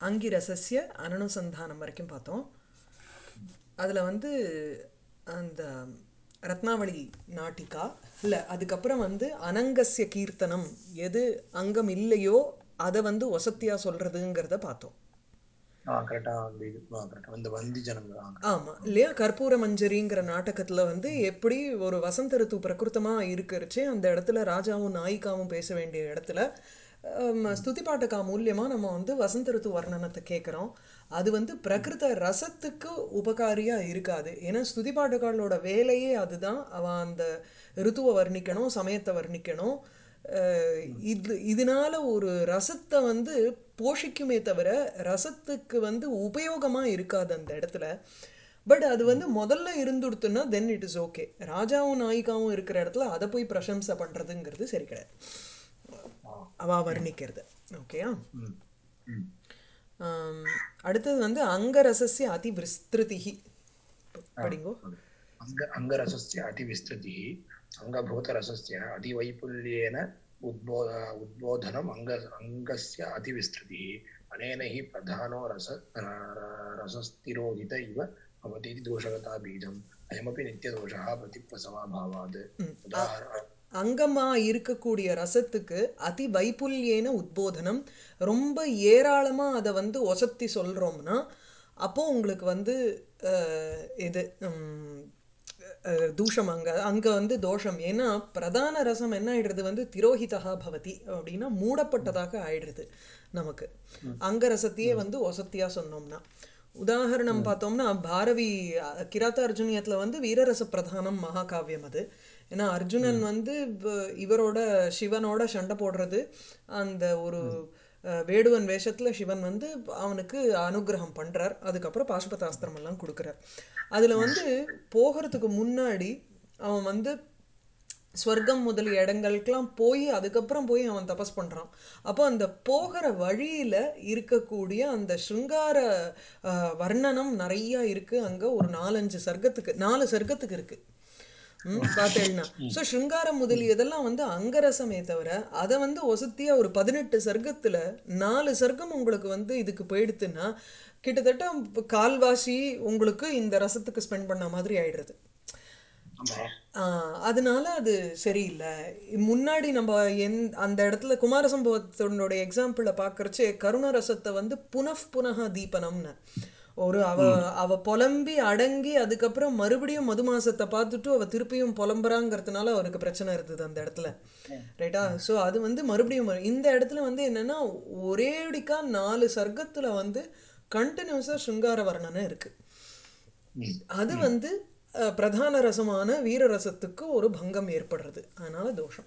அங்கிரசஸ்ய அனனுசந்தானம் வரைக்கும் பார்த்தோம் அதில் வந்து அந்த ரத்னாவளி நாட்டிகா இல்லை அதுக்கப்புறம் வந்து அனங்கஸ்ய கீர்த்தனம் எது அங்கம் இல்லையோ அதை வந்து ஒசத்தியாக சொல்கிறதுங்கிறத பார்த்தோம் ஆ கரெக்டா அந்த இது ஆ கரெக்டா அந்த வந்தி ஜனங்கள் ஆ ஆமாம் இல்லையா கற்பூர மஞ்சரிங்கிற நாடகத்தில் வந்து எப்படி ஒரு வசந்த ரித்து பிரகிருத்தமாக இருக்கிறச்சு அந்த இடத்துல ராஜாவும் நாயிகாவும் பேச வேண்டிய இடத்துல ஹம், ஸ்துதி பாட்டகா மூலியமாக நம்ம வந்து வசந்த ரித்து வர்ணனத்தை கேட்குறோம் அது வந்து பிரகிருத ரசத்துக்கு உபகாரியாக இருக்காது ஏன்னா ஸ்துதி பாட்டகாலோட வேலையே அதுதான் அவன் அந்த ரித்துவை வர்ணிக்கணும் சமயத்தை வர்ணிக்கணும் அஹ் இது இதனால ஒரு ரசத்தை வந்து போஷிக்குமே தவிர ரசத்துக்கு வந்து உபயோகமாக இருக்காது அந்த இடத்துல பட் அது வந்து முதல்ல இருந்துடுத்துன்னா தென் இட் இஸ் ஓகே ராஜாவும் நாயிகாவும் இருக்கிற இடத்துல அதை போய் பிரசம்சை பண்ணுறதுங்கிறது சரி கிடையாது அவா வர்ணிக்கிறது ஓகேயா ம் ம் ஆம், அடுத்தது வந்து அங்கரசஸ்ய அதி விஸ்திருதிஹி படிங்கோ அங்க அங்கரசஸ்ய அதிவிஸ்திருதிः अङ्गभूतरसस्य अतिवैपुल्येन उद्बो उद्बोधनम् अङ्ग अङ्गस्य अतिविस्तृतिः अनेन हि प्रधानो रस रसस्तिरोहित इव भवति इति दोषगता बीजम् अयमपि नित्यदोषः प्रतिप्रसवाभावात् उदाहरण அங்கமா இருக்கக்கூடிய ரசத்துக்கு அதி வைப்புல்யேன உத்போதனம் ரொம்ப ஏராளமா அதை வந்து ஒசத்தி சொல்றோம்னா அப்போ உங்களுக்கு வந்து அஹ், இது உம், அஹ், தூஷம் அங்க அங்க வந்து தோஷம் ஏன்னா பிரதான ரசம் என்ன ஆயிடுறது வந்து திரோஹிதா பவதி அப்படின்னா மூடப்பட்டதாக ஆயிடுறது நமக்கு அங்க ரசத்தையே வந்து ஒசத்தியா சொன்னோம்னா உதாரணம் பார்த்தோம்னா பாரவி அஹ், கிராத்த அர்ஜுனியத்தில் வந்து வீரரச பிரதானம் மகாகாவியம் அது ஏன்னா அர்ஜுனன் வந்து வ- இவரோட சிவனோட சண்டை போடுறது அந்த ஒரு அஹ், வேடுவன் வேஷத்துல சிவன் வந்து அவனுக்கு அனுகிரகம் பண்றார் அதுக்கப்புறம் பாசுபதாஸ்திரம் எல்லாம் கொடுக்குறார் அதுல வந்து போகிறதுக்கு முன்னாடி அவன் வந்து ஸ்வர்க்கம் முதலிய இடங்களுக்கெல்லாம் போய் அதுக்கப்புறம் போய் அவன் தபஸ் பண்றான் அப்போ அந்த போகிற வழியில இருக்கக்கூடிய அந்த சிருங்கார அஹ், வர்ணனம் நிறைய இருக்கு அங்க ஒரு நாலஞ்சு சர்க்கத்துக்கு நாலு சர்க்கத்துக்கு இருக்கு ம் பார்த்தேன்னா ஸோ சிருங்காரம் முதலியதெல்லாம் வந்து அங்கரசமே தவிர அதை வந்து ஒசத்தியா ஒரு பதினெட்டு சர்க்கத்துல நாலு சர்க்கம் உங்களுக்கு வந்து இதுக்கு போயிடுத்துன்னா கிட்டத்தட்ட கால்வாசி உங்களுக்கு இந்த ரசத்துக்கு ஸ்பெண்ட் பண்ண மாதிரி ஆயிடுறது ஆமா ஆஹ் அதனால அது சரியில்லை முன்னாடி நம்ம எந் அந்த இடத்துல குமார சம்பவத்தினுடைய எக்ஸாம்பிளை பார்க்கறச்சே கருண ரசத்தை வந்து புனஃப் புனக தீபனம்னு ஒரு அவ அவ புலம்பி அடங்கி அதுக்கப்புறம் மறுபடியும் மதுமாசத்தை பார்த்துட்டு அவ திருப்பியும் புலம்புறாங்கிறதுனால அவருக்கு பிரச்சனை இருந்தது அந்த இடத்துல ரைட்டா ஸோ அது வந்து மறுபடியும் மறு- இந்த இடத்துல வந்து என்னன்னா ஒரேடிக்கா நாலு சர்க்கத்துல வந்து கண்டினியூஸாக சிருங்கார வர்ணனை இருக்கு ம் அது வந்து அஹ், பிரதான ரசமான வீர ரசத்துக்கு ஒரு பங்கம் ஏற்படுறது அதனால தோஷம்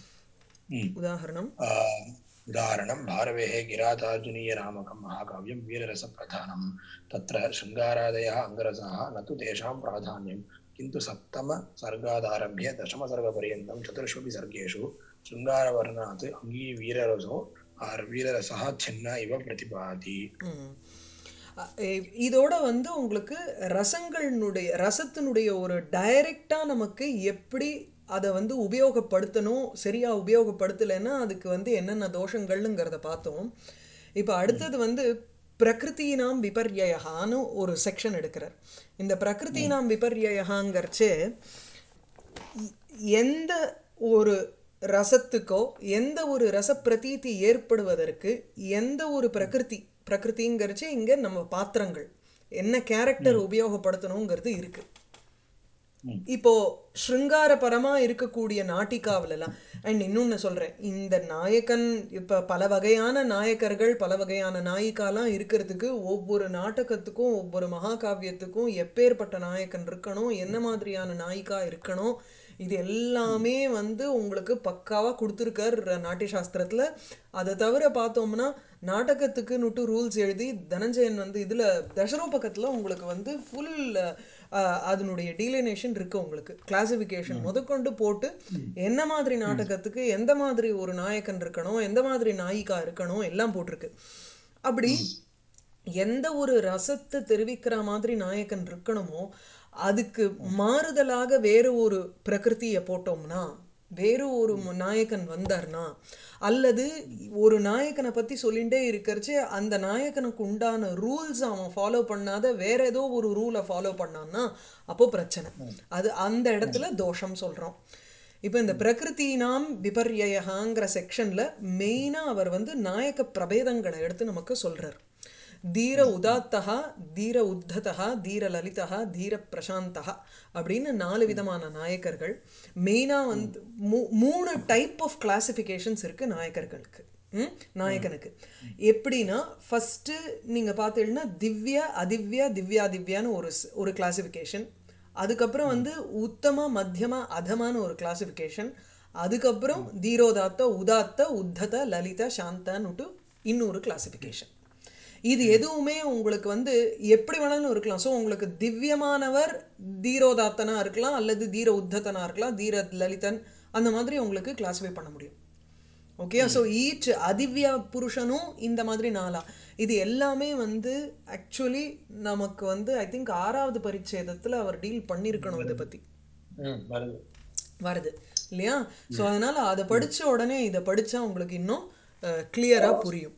ம் உதாரணம் आ, उदाहरणं भारवेः गिरातार्जुनीयनामकं महाकाव्यं वीररसप्रधानं तत्र शृङ्गारादयः अङ्गरसाः न तु तेषां प्राधान्यं किन्तु सप्तमसर्गादारभ्य दशमसर्गपर्यन्तं चतुर्ष्वपि सर्गेषु शृङ्गारवर्णात् अङ्गीवीररसो आर्- वीररसः छिन्न इव प्रतिभाति ம். அ- இ- இதோட வந்து உங்களுக்கு ரசங்களினுடைய ரசத்தினுடைய ஒரு டைரக்டா நமக்கு எப்படி அதை வந்து உபயோகப்படுத்தணும் சரியா உபயோகப்படுத்தலைன்னா அதுக்கு வந்து என்னென்ன தோஷங்கள்ங்கிறத பார்த்தோம் இப்போ அடுத்தது வந்து பிரகிருத்தினாம் விபர்யகான்னு ஒரு செக்ஷன் எடுக்கிறார் இந்த பிரகிருத்தினாம் விபர்யகாங்கிறச்சே எந்த ஒரு ரசத்துக்கோ எந்த ஒரு ரச பிரதீதி ஏற்படுவதற்கு எந்த ஒரு பிரகிருதி பிரகிருதிங்கிறச்சு இங்க நம்ம பாத்திரங்கள் என்ன கேரக்டர் உபயோகப்படுத்தணுங்கிறது இருக்கு ம். இப்போ ஸ்ருங்காரபரமா இருக்கக்கூடிய நாட்டிகாவிலலாம் அண்ட் இன்னொன்னு சொல்றேன் இந்த நாயகன் இப்ப பல வகையான நாயக்கர்கள் பல வகையான நாயிகாலாம் இருக்கிறதுக்கு ஒவ்வொரு நாடகத்துக்கும் ஒவ்வொரு மகாகாவியத்துக்கும் எப்பேற்பட்ட நாயக்கன் இருக்கணும் என்ன மாதிரியான நாயிகா இருக்கணும் இது எல்லாமே வந்து உங்களுக்கு பக்காவா கொடுத்துருக்கார் நாட்டிய சாஸ்திரத்துல அதை தவிர பார்த்தோம்னா நாடகத்துக்குன்னுட்டு ரூல்ஸ் எழுதி தனஞ்சயன் வந்து இதுல தசரூபகத்துல உங்களுக்கு வந்து ஃபுல் அதனுடைய டீலினேஷன் இருக்கு உங்களுக்கு கிளாசிஃபிகேஷன் முதற்கொண்டு போட்டு என்ன மாதிரி நாடகத்துக்கு எந்த மாதிரி ஒரு நாயக்கன் இருக்கணும் எந்த மாதிரி நாயிகா இருக்கணும் எல்லாம் போட்டிருக்கு அப்படி எந்த ஒரு ரசத்தை தெரிவிக்கிற மாதிரி நாயகன் இருக்கணுமோ அதுக்கு மாறுதலாக வேற ஒரு பிரகிருதியை போட்டோம்னா வேறு ஒரு மு- நாயகன் வந்தார்னா அல்லது ஒரு நாயகனை பத்தி சொல்லிட்டே இருக்கறச்சே அந்த நாயகனுக்கு உண்டான ரூல்ஸ் அவன் ஃபாலோ பண்ணாத வேற ஏதோ ஒரு ரூலை ஃபாலோ பண்ணான்னா அப்போ பிரச்சனை அது அந்த இடத்துல தோஷம் சொல்றோம் இப்போ இந்த பிரகிருதினாம் விபர்யகாங்கிற செக்ஷன்ல மெயினா அவர் வந்து நாயக பிரபேதங்களை எடுத்து நமக்கு சொல்றார் தீர உதாத்தகா தீர உத்ததா தீர லலிதா தீர பிரசாந்தகா அப்படின்னு நாலு விதமான நாயக்கர்கள் மெயினாக வந்து மூ மூணு டைப் ஆஃப் கிளாசிஃபிகேஷன்ஸ் இருக்கு நாயக்கர்களுக்கு ம்? நாயகனுக்கு எப்படின்னா ஃபஸ்ட்டு நீங்கள் பார்த்தீங்கன்னா திவ்ய அதிவ்ய திவ்யா திவ்யான்னு ஒரு ஸ்- ஒரு கிளாசிஃபிகேஷன் அதுக்கப்புறம் வந்து உத்தம மத்தியம அதமான ஒரு கிளாசிஃபிகேஷன் அதுக்கப்புறம் தீரோதாத்த உதாத்த உத்தத லலித சாந்தான்னுட்டு இன்னொரு கிளாசிஃபிகேஷன் இது எதுவுமே உங்களுக்கு வந்து எப்படி வேணாலும் இருக்கலாம் ஸோ உங்களுக்கு திவ்யமானவர் தீரோதாத்தனா இருக்கலாம் அல்லது தீர உத்தத்தனா இருக்கலாம் தீர லலிதன் அந்த மாதிரி உங்களுக்கு கிளாஸிஃபை பண்ண முடியும் ஓகே ஸோ ஈச் அதிவ்ய புருஷனும் இந்த மாதிரி நாளா இது எல்லாமே வந்து ஆக்சுவலி நமக்கு வந்து ஐ திங்க் ஆறாவது பரிச்சேதத்தில் அவர் டீல் பண்ணியிருக்கணும் இதை பற்றி ம் வருது வருது இல்லையா ஸோ அதனால அதை படிச்ச உடனே இதை படிச்சா உங்களுக்கு இன்னும் கிளியரா புரியும்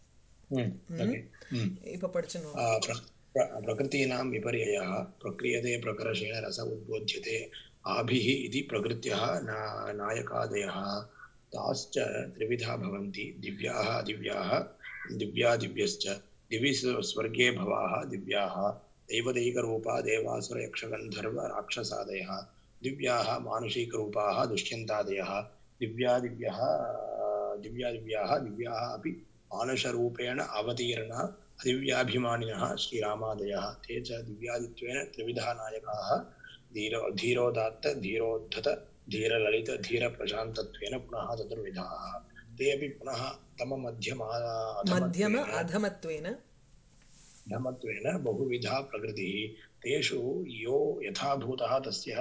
ம் ஓகே ம் இப்போ படிச்சிடணும் आ, प्र- प्र- प्रकृतीनां विपर्ययः प्रक्रियते प्रकर्षेण रस उद्बोध्यते आभिः इति प्रकृत्यः ना- नायकादयः ताश्च त्रिविधा भवन्ति दिव्याः अदिव्याः दिव्यादिव्यश्च दिवि स- स्वर्गे भवाः दिव्याः दैवदैकरूपा देवासुरयक्षगन्धर्व राक्षसादयः दिव्याः मानुषिकरूपाः दुष्यन्तादयः दिव्यादिव्यः दिव्यादिव्याः दिव्याः अपि मानुषरूपेण अवतीर्णा दिव्याभिमानिनः श्रीरामादयः ते च दिव्यादित्वेन त्रिविधा नायकाः धीरो धीरोदात्त धीरोद्धत धीरललित धीरप्रशान्तत्वेन पुनः चतुर्विधाः ते अपि पुनः तममध्यमा மத்தியம अधमत्वेन அதமத்வேன धमत्वेन बहुविधा प्रकृतिः तेषु यो यथाभूतः तस्य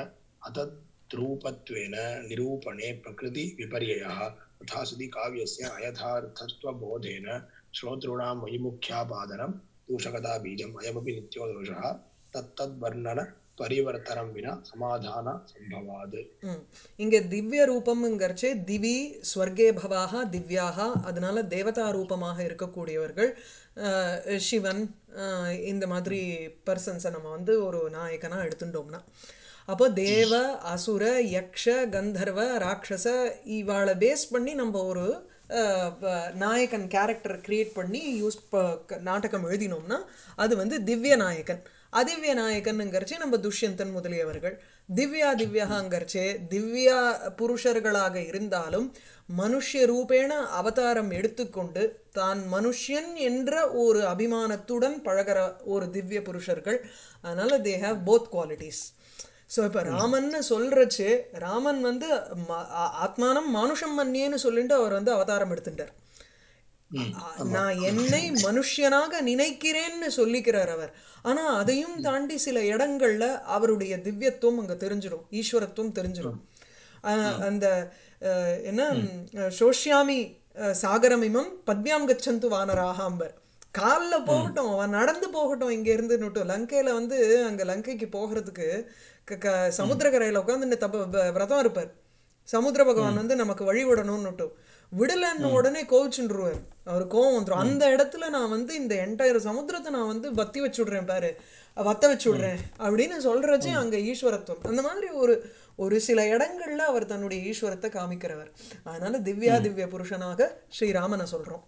अतद्रूपत्वेन निरूपणे प्रकृतिविपर्ययः तथा सति काव्यस्य अयथार्थत्वबोधेन श्रोतॄणां वैमुख्यापादनं दूषकताबीजम् अयमपि नित्यो दोषः तत्तद्वर्णन परिवर्तनं विना समाधान सम्भवात् ம். இங்க திவ்ய ரூபம்ங்கிறச்சே திவி ஸ்வர்கே பவாக திவ்யாக அதனால தேவதா ரூபமாக இருக்கக்கூடியவர்கள் அஹ், சிவன் அஹ், இந்த மாதிரி பர்சன்ஸை நம்ம வந்து ஒரு நாயகனா எடுத்துட்டோம்னா அப்போ தேவ அசுர யக்ஷ கந்தர்வ ராட்சச இவாளை பேஸ் பண்ணி நம்ம ஒரு அஹ், ப- நாயகன் கேரக்டர் கிரியேட் பண்ணி யூஸ் நாடகம் எழுதினோம்னா அது வந்து திவ்ய நாயகன் அதிவ்ய நாயகனுங்கிறச்சே நம்ம துஷ்யந்தன் முதலியவர்கள் திவ்யா திவ்யகாங்கிறச்சே திவ்யா புருஷர்களாக இருந்தாலும் மனுஷ்ய ரூபேண அவதாரம் எடுத்துக்கொண்டு தான் மனுஷ்யன் என்ற ஒரு அபிமானத்துடன் பழகிற ஒரு திவ்ய புருஷர்கள் அதனால they have both qualities so இப்போ ராமன்னு சொல்றச்சு ராமன் வந்து ம- ஆ- ஆத்மானம் மானுஷம் மன்னியேன்னு சொல்லிட்டு அவர் வந்து அவதாரம் எடுத்துட்டார் ம், ஆ- நான் என்னை மனுஷனாக நினைக்கிறேன்னு சொல்லிக்கிறார் அவர் ஆனா அதையும் தாண்டி சில இடங்கள்ல அவருடைய திவ்யத்துவம் அங்க தெரிஞ்சிடும் ஈஸ்வரத்துவம் தெரிஞ்சிடும் ஆஹ் அந்த ஆஹ் என்ன அஹ் சோஷ்யாமி அஹ் சாகரமிமம் பத்மியாம் கச்சந்து வானராகாம்பர் காலில் போகட்டும் அவன் நடந்து போகட்டும் இங்க இருந்துன்னுட்டு லங்கையில வந்து அங்க லங்கைக்கு போகிறதுக்கு க- க- சமுத்திரக்கரையில உட்காந்து தப்ப வ- விரதம் இருப்பார் சமுத்திர பகவான் வந்து நமக்கு வழி விடணும்னுட்டு விடலன்னு உடனே கோவிச்சுருவார் அவர் கோவம் வந்துடும் அந்த இடத்துல நான் வந்து இந்த என்டையர் சமுத்திரத்தை நான் வந்து வத்தி வச்சு விடுறேன் பாரு வத்த வச்சு விடுறேன் அப்படின்னு சொல்றச்சே அங்க ஈஸ்வரத்துவம் அந்த மாதிரி ஒரு ஒரு சில இடங்கள்ல அவர் தன்னுடைய ஈஸ்வரத்தை காமிக்கிறவர் அதனால திவ்யா திவ்ய புருஷனாக ஸ்ரீராமனை சொல்றோம்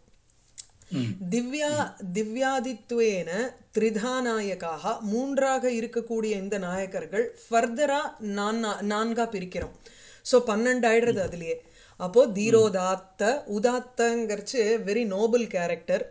திவ்யா திவ்யாதித்வேன திரிதா நாயக்காக மூன்றாக இருக்கக்கூடிய இந்த நாயக்கர்கள் ஃபர்தரா நான்கா நான்கா பிரிக்கிறோம் ஸோ பன்னெண்டு ஆயிடுறது அதுலயே அப்போ தீரோதாத்த உதாத்தங்கிறச்சு வெரி நோபல் கேரக்டர்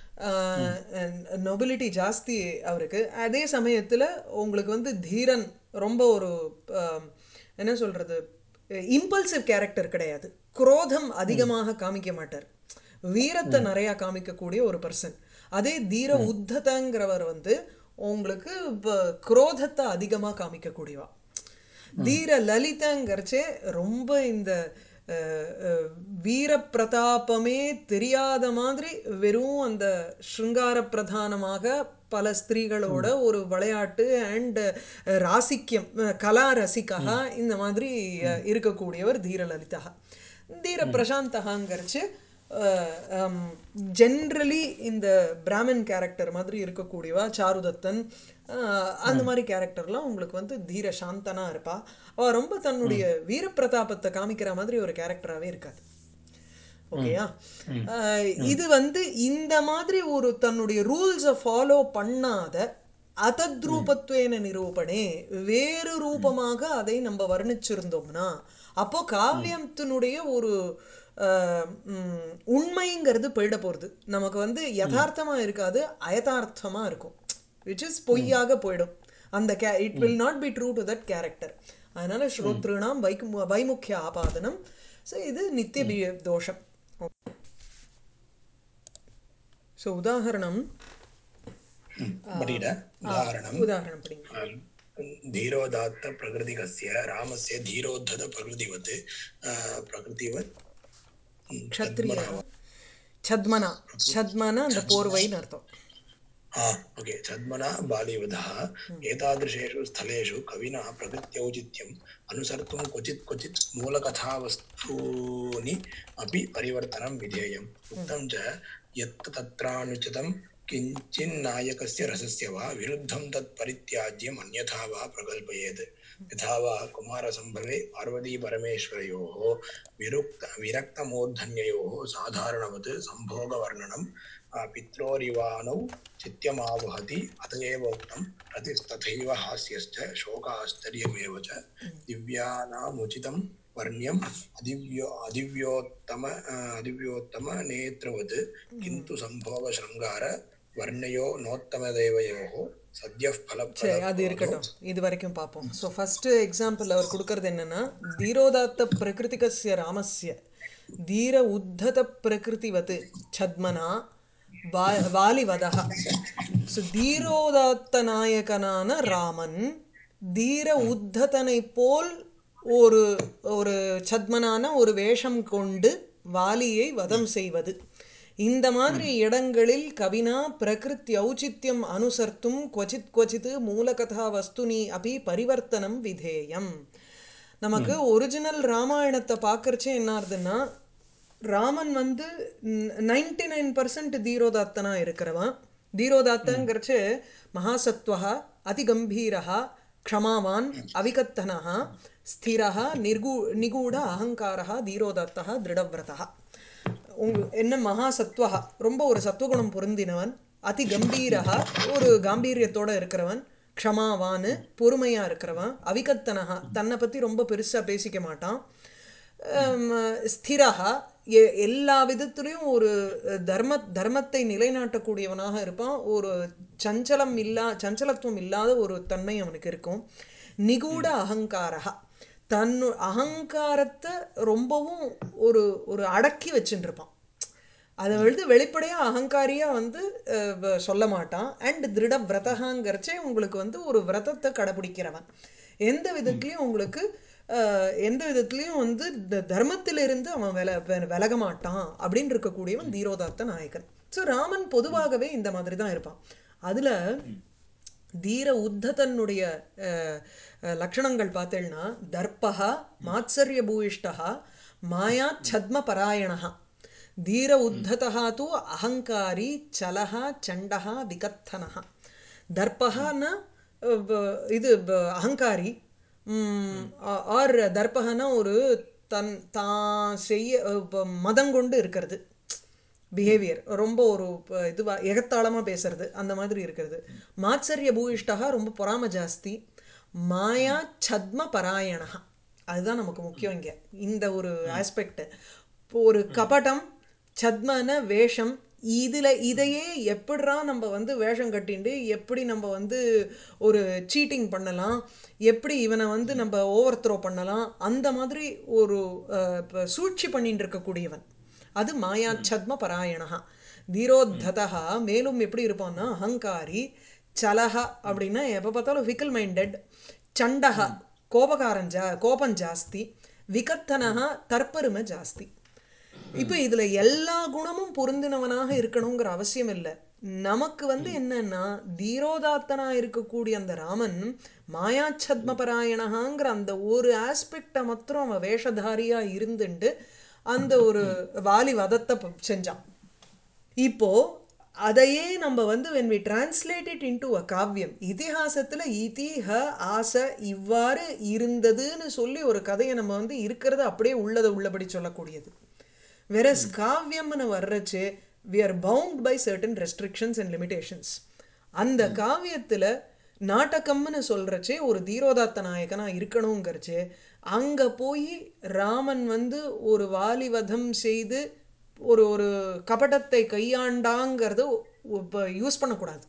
நொபிலிட்டி ஜாஸ்தி அவருக்கு அதே சமயத்துல உங்களுக்கு வந்து தீரன் ரொம்ப ஒரு ஆஹ், என்ன சொல்றது இம்பல்சிவ் கேரக்டர் கிடையாது குரோதம் அதிகமாக காமிக்க மாட்டார் வீரத்தை நிறைய காமிக்கக்கூடிய ஒரு பர்சன் அதே தீர உத்ததங்கிறவர் வந்து உங்களுக்கு வ- குரோதத்தை அதிகமாக காமிக்கக்கூடியவா தீர லலிதங்கிறச்சே ரொம்ப இந்த அஹ், அஹ், வீர பிரதாபமே தெரியாத மாதிரி வெறும் அந்த ஸ்ருங்கார பிரதானமாக பல ஸ்திரீகளோட ஒரு விளையாட்டு அண்ட் ராசிக்கியம் அஹ், கலா ரசிகா இந்த மாதிரி அஹ், இருக்கக்கூடியவர் தீரலலிதா தீர பிரசாந்தகாங்கிறச்சு ஜென்ரலி இந்த பிராமின் கேரக்டர் மாதிரி இருக்கக்கூடியவா சாருதத்தன் அஹ், அந்த மாதிரி கேரக்டர்லாம் உங்களுக்கு வந்து தீர சாந்தனா இருப்பா அவ ரொம்ப தன்னுடைய வீரப்பிரதாபத்தை காமிக்கிற மாதிரி ஒரு கேரக்டராகவே இருக்காது ஓகேயா அஹ், இது வந்து இந்த மாதிரி ஒரு தன்னுடைய ரூல்ஸை ஃபாலோ பண்ணாத அதத்ரூபத்வேன நிரூபணே வேறு ரூபமாக அதை நம்ம வர்ணிச்சிருந்தோம்னா அப்போ காவியத்தினுடைய ஒரு அஹ், ம், உண்மைங்கிறது போயிட போகிறது நமக்கு வந்து யதார்த்தமா இருக்காது அயதார்த்தமா இருக்கும் விச் இஸ் பொய்யாக போயிடும் அந்த கே it will not be true to that character அதனால ஸ்ரோத்ருணாம் வைக்கு வைமுக்கிய ஆபாதனம் ஸோ இது நித்திய பி- தோஷம் ஸோ உதாகரணம் படிட உदाहरणं உதாகரணம் படிங்க धीरोदात्त प्रकृतिकस्य रामस्य धीरोद्धत प्रकृतिवत् अ, प्रकृतिवत् க்ஷத்ரிய சத்மனா சத்மனா அந்த போர்வைன்னு அர்த்தம் हा ओके छद्मना बालीवधः एतादृशेषु स्थलेषु कविना प्रकृत्यौचित्यम् अनुसर्तुं क्वचित् क्वचित् मूलकथावस्तूनि अपि परिवर्तनं विधेयम् उक्तं च यत् तत्रानुचितं किञ्चिन्नायकस्य रसस्य वा विरुद्धं तत् परित्याज्यम् अन्यथा वा प्रकल्पयेत् यथा वा कुमारसम्भवे पार्वतीपरमेश्वरयोः विरुक्त विरक्तमूर्धन्ययोः साधारणवत् सम्भोगवर्णनं आ, पित्रोरिवानौ चित्यमावहति अत एव उक्तं रतिस्तथैव हास्यश्च शोकाश्चर्यमेव च दिव्यानामुचितं वर्ण्यम् अधिव्यो अधिव्योत्तम आ, अधिव्योत्तमनेत्रवत् किन्तु सम्भोगशृङ्गार वर्णयो नोत्तमदेवयोः सद्यः சரி அது फलप्रदबोधो இருக்கட்டும் இது வரைக்கும் பார்ப்போம் ஸோ ஃபஸ்ட்டு எக்ஸாம்பிள் அவர் கொடுக்கறது என்னன்னா தீரோதாத்த பிரகிருதிகஸ்ய ராமஸ்ய தீர உத்தத பிரகிருதிவத் சத்மனா வா வாலிவதா ஸோ தீரோதாத்த நாயகனான ராமன் தீர உத்ததனை போல் ஒரு ஒரு சத்மனான ஒரு வேஷம் கொண்டு வாலியை வதம் செய்வது இந்த மாதிரி இடங்களில் கவினா பிரகிருத்தி ஔச்சித்யம் அனுசர்த்தும் क्वचित् क्वचित् மூலகதா வஸ்துனி அபி பரிவர்த்தனம் விதேயம் நமக்கு ஒரிஜினல் ராமாயணத்தை பார்க்கறச்சே என்ன ஆகுதுன்னா ராமன் வந்து நைன்டி நைன் பர்சன்ட் தீரோதாத்தனா இருக்கிறவன் தீரோதாத்தங்கிறச்சு மகாசத்வா அதிகம்பீரா க்ஷமாவான் அவிகத்தனः ஸ்திரः நிர்கூ நிகூட அகங்காரः தீரோதாத்தः திருடவிரதா உங்க என்ன மகா சத்வஹா ரொம்ப ஒரு சத்துவகுணம் பொருந்தினவன் அதி கம்பீரஹா ஒரு காம்பீரியத்தோட இருக்கிறவன் க்ஷமாவான் பொறுமையா இருக்கிறவன் அவிகத்தனஹா தன்னை பத்தி ரொம்ப பெருசா பேசிக்க மாட்டான் ஹம், ஸ்திரஹா எ- எல்லா விதத்துலேயும் ஒரு தர்ம தர்மத்தை நிலைநாட்டக்கூடியவனாக இருப்பான் ஒரு சஞ்சலம் இல்லா சஞ்சலத்துவம் இல்லாத ஒரு தன்மை அவனுக்கு இருக்கும் நிகூட அகங்காரஹா தன்னு அகங்காரத்தை ரொம்பவும் ஒரு ஒரு அடக்கி வச்சுட்டு இருப்பான் அதை வந்து வெளிப்படையாக அகங்காரியாக வந்து அஹ், வ- சொல்ல மாட்டான் அண்ட் திருட விரதகாங்கிறச்சே உங்களுக்கு வந்து ஒரு விரதத்தை கடைபிடிக்கிறவன் எந்த விதத்துலையும் உங்களுக்கு அஹ், எந்த விதத்துலையும் வந்து த- தர்மத்திலிருந்து அவன் வில வெ- விலக மாட்டான் அப்படின்னு இருக்கக்கூடியவன் தீரோதாத்த நாயகன் ஸோ ராமன் பொதுவாகவே இந்த மாதிரி தான் இருப்பான் அதில் தீர உத்ததனுடைய அஹ், அஹ், லக்ஷணங்கள் பார்த்தேன்னா தர்பா மாத்சரிய பூயிஷ்டா மாயா சத்ம பராயணா தீர உத்ததா தூ அகங்காரி சலஹ சண்டஹ விகத்தனஹ தர்பஹான இது ப- அகங்காரி ஆர் தர்பகனா ஒரு தன் தான் செய்ய அஹ், ப- மதங்கொண்டு இருக்கிறது பிஹேவியர் ரொம்ப ஒரு ப- இதுவா எகத்தாளமாக பேசுறது அந்த மாதிரி இருக்கிறது மாத்சரிய பூயிஷ்டா ரொம்ப பொறாம ஜாஸ்தி மாயா சத்ம பராயணா அதுதான் நமக்கு முக்கியம் இங்கே இந்த ஒரு ஆஸ்பெக்ட் இப்போ ஒரு கபடம் சத்மன வேஷம் இதில் இதையே எப்படிரா நம்ம வந்து வேஷம் கட்டிண்டு எப்படி நம்ம வந்து ஒரு சீட்டிங் பண்ணலாம் எப்படி இவனை வந்து நம்ம ஓவர் த்ரோ பண்ணலாம் அந்த மாதிரி ஒரு அஹ், இப்ப சூழ்ச்சி பண்ணிட்டு இருக்கக்கூடியவன் அது மாயாச்சத்ம பராயணா தீரோத்ததா மேலும் எப்படி இருப்பான்னா அகங்காரி சலஹா அப்படின்னா எப்போ பார்த்தாலும் ஃபிக்கல் மைண்டட் சண்டஹா கோபகாரன் ஜா கோபம் ஜாஸ்தி விகத்தனஹா தற்பெருமை ஜாஸ்தி இப்போ இதுல எல்லா குணமும் பொருந்தினவனாக இருக்கணுங்கிற அவசியம் இல்லை நமக்கு வந்து என்னன்னா தீரோதாத்தனா இருக்கக்கூடிய அந்த ராமன் மாயாச்சத்மபராயணகாங்கிற அந்த ஒரு ஆஸ்பெக்டை மாத்திரம் அவன் வேஷதாரியா இருந்துண்டு அந்த ஒரு வாலி வதத்தை ப- செஞ்சான் இப்போ அதையே நம்ம வந்து when we translate it into a காவியம் இதிகாசத்துல இதி ஹ ஆச இவ்வாறு இருந்ததுன்னு சொல்லி ஒரு கதையை நம்ம வந்து இருக்கிறத அப்படியே உள்ளதை உள்ளபடி சொல்லக்கூடியது வெரஸ் காவியம்னு வர்றச்சு we are bound by certain restrictions and limitations அந்த காவியத்துல நாடகம்னு சொல்றச்சே ஒரு தீரோதாத்த நாயகனா இருக்கணுங்கிறச்சு அங்க போய் ராமன் வந்து ஒரு வாலிவதம் செய்து ஒரு ஒரு கபடத்தை கையாண்டாங்கிறது இப்போ யூஸ் பண்ணக்கூடாது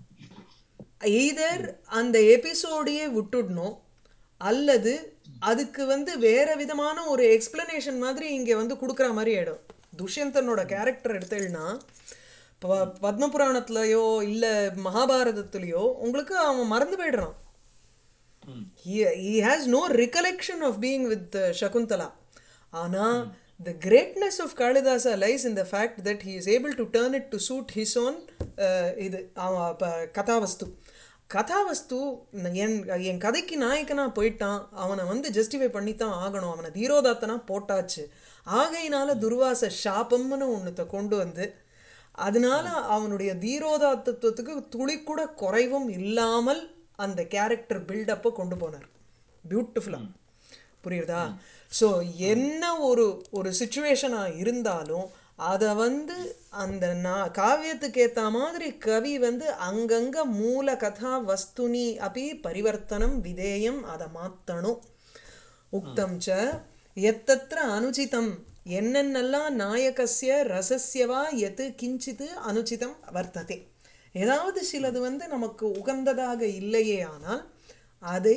எய்தர் அந்த எபிசோடையே விட்டுடணும் அல்லது அதுக்கு வந்து வேற விதமான ஒரு எக்ஸ்பிளனேஷன் மாதிரி இங்கே வந்து கொடுக்குற மாதிரி ஆயிடும் துஷ்யந்தனோட கேரக்டர் எடுத்தேன்னா இப்போ பத்ம புராணத்துலயோ இல்லை மகாபாரதத்துலேயோ உங்களுக்கு அவன் மறந்து போயிடுறான் ம் he, he has no recollection of being with uh, Shakuntala. Ana, the greatness of Kalidasa lies in the fact that he is able to turn it to suit his own uh, இது அவன் அப்ப கதாவஸ்து கதாவஸ்து ந- என் என் கதைக்கு நாயக்கனா போயிட்டான் அவனை வந்து justify பண்ணித்தான் ஆகணும் அவனை தீரோதாத்தனா போட்டாச்சு ஆகையினால துர்வாச சாபம்னு ஒன்றுத்த கொண்டு வந்து அதனால அவனுடைய தீரோதாத்தத்துவத்துக்கு துளி கூட குறைவும் இல்லாமல் அந்த கேரக்டர் பில்டப்பை கொண்டு போனார் பியூட்டிஃபுல்லாக புரியுதா ஸோ என்ன ஒரு ஒரு சுச்சுவேஷனாக இருந்தாலும் அதை வந்து அந்த நான் காவியத்துக்கு ஏற்ற மாதிரி கவி வந்து அங்கங்க மூல கதா வஸ்துனி அப்படி பரிவர்த்தனம் விதேயம் அதை மாற்றணும் உக்தம் ச எத்தத்திர அனுச்சிதம் என்னென்னலாம் நாயகஸ்ய ரசஸ்யவா எது கிஞ்சித்து அனுச்சிதம் வர்த்ததே ஏதாவது சிலது வந்து நமக்கு உகந்ததாக இல்லையே ஆனால் அதை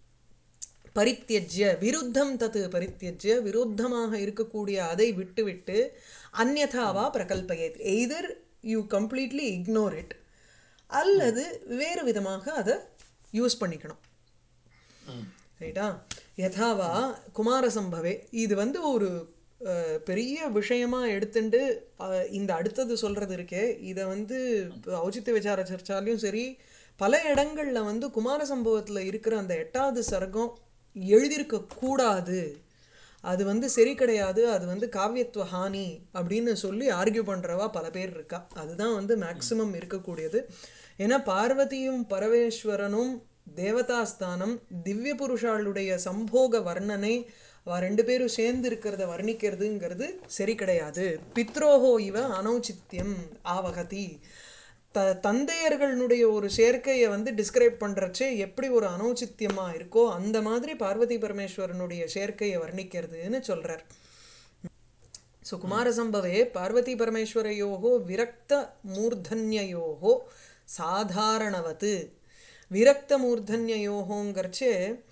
பரித்தியஜ்ய விருத்தம் தத்து பரித்தியஜ்ய விருத்தமாக இருக்கக்கூடிய அதை விட்டுவிட்டு அந்யதாவா பிரகல்பயேத் either you completely ignore it அல்லது வேறு விதமாக அதை யூஸ் பண்ணிக்கணும் ம் ரைட்டா யதாவா குமார சம்பவே இது வந்து ஒரு அஹ், பெரிய விஷயமா எடுத்துட்டு அஹ், இந்த அடுத்தது சொல்றது இருக்கே இதை வந்து ஔச்சித்ய விசார சர்ச்சாலையும் சரி பல இடங்கள்ல வந்து குமார சம்பவத்துல இருக்கிற அந்த எட்டாவது சர்க்கம் எழுதியிருக்க கூடாது அது வந்து சரி கிடையாது அது வந்து காவியத்துவ ஹானி அப்படின்னு சொல்லி ஆர்கியூ பண்றவா பல பேர் இருக்கா அதுதான் வந்து மேக்சிமம் இருக்கக்கூடியது ஏன்னா பார்வதியும் பரமேஸ்வரனும் தேவதாஸ்தானம் திவ்ய புருஷாளுடைய சம்போக வர்ணனை அவ ரெண்டு பேரும் சேர்ந்து இருக்கிறத வர்ணிக்கிறதுங்கிறது சரி கிடையாது பித்ரோஹோ இவ அனௌச்சித்யம் ஆவகதி த தந்தையர்களுடைய ஒரு சேர்க்கையை வந்து டிஸ்கிரைப் பண்ணுறச்சே எப்படி ஒரு அனௌச்சித்தியமா இருக்கோ அந்த மாதிரி பார்வதி பரமேஸ்வரனுடைய சேர்க்கையை வர்ணிக்கிறதுன்னு சொல்றார் ஸோ குமாரசம்பவே பார்வதி பரமேஸ்வரையோகோ விரக்த மூர்தன்யயோகோ சாதாரணவத்து விரக்த மூர்தன்யயோகோங்கிறச்சே